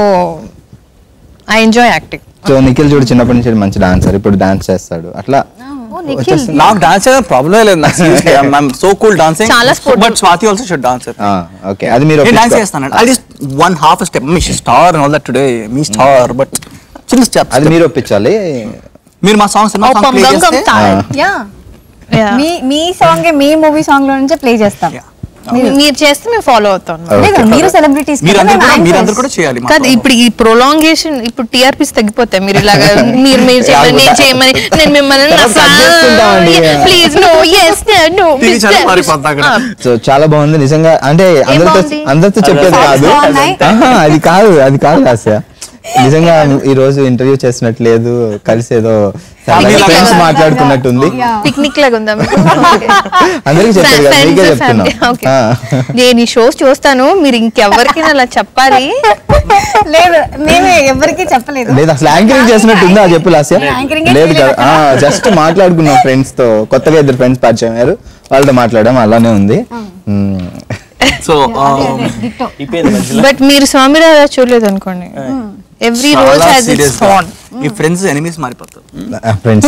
I enjoy acting so Nikhil చూడు చిన్నప్పటి నుంచి మంచి డాన్సర్ ఇప్పుడు డాన్స్ చేస్తాడు అట్లా వచ్చేస్తుంది. నాకు డాన్స్ చేయడం ప్రాబ్లమ్ లేదు నాకు సో కూల్ డాన్సింగ్ చాలా sport. But Swathi also should dancer ఆ, ఓకే అది మీరు నేను డాన్స్ ఒప్పించుకో- చేస్తాను I just one half step me star all that today me star but చిన్న స్టెప్ అది మీరు ఒప్పించాలి మీరు మా songs Oh, pam gum gum తాళ్. Yeah. Yeah. మీ మీ సాంగ్ మీ మూవీ సాంగ్ లో నుంచే ప్లే చేస్తాం మీరు మీరు చేస్తే మేము ఫాలో అవుతాం లేదు మీరు సెలబ్రిటీస్ మీరందరూ కూడా మీరందరూ కూడా చేయాలి మా కాదు song. ఇప్పుడు ఈ ప్రొలాంగేషన్ ఇప్పుడు టీఆర్పీస్ తగ్గిపోతాయి మీరు ఇలాగా మీరు మీరు చేయమని నేను చేయమని నేను మిమ్మల్ని తర్వాత cut చేసుకుంటామండి. Please no yes no TV channel మారిపోద్ది అక్కడ. సో చాలా బాగుంది నిజంగా అంటే అందరితో బాగుంది? అందరితో చెప్పేది Songs కాదు బాగున్నాయి. ఆహా, అది కాదు అది కాదు హాస్య నిజంగా ఈ రోజు ఇంటర్వ్యూ చేసినట్టు లేదు కలిసి ఏదో Family లాగా. ఫ్రెండ్స్ మాట్లాడుకున్నట్టుంది పిక్నిక్ లాగా ఉందా అందరికీ చెప్పారు కదా Friends, మీకే family. చెప్తున్నా Okay. ఆ. నేను ఈ షోస్ చూస్తాను మీరు ఇంకెవరికి అలా చెప్పాలి లేదు మేమే ఎవరికి చెప్పలేదు లేదు అసలు యాంకరింగ్ చేసినట్టు ఉందా చెప్పు లాస్య Anchoring ఏ లేదు చేయలేదు కదా జస్ట్ మాట్లాడుకున్నాం ఫ్రెండ్స్ తో కొత్తగా ఇద్దరు ఫ్రెండ్స్ పరిచయం అయ్యారు వాళ్ళతో మాట్లాడడం అలానే ఉంది మ్మ్. సో అయిపోయింది మధ్యలో బట్ మీరు స్వామి రాజా చూడలేదు అనుకోండి every rose has its phone ఈ ఫ్రెండ్స్ ఎనిమీస్ మారిపోతారు ఫ్రెండ్స్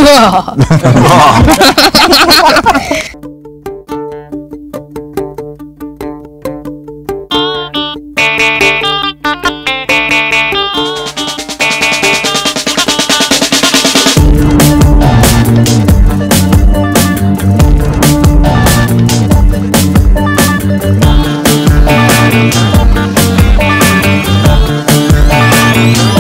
ఆ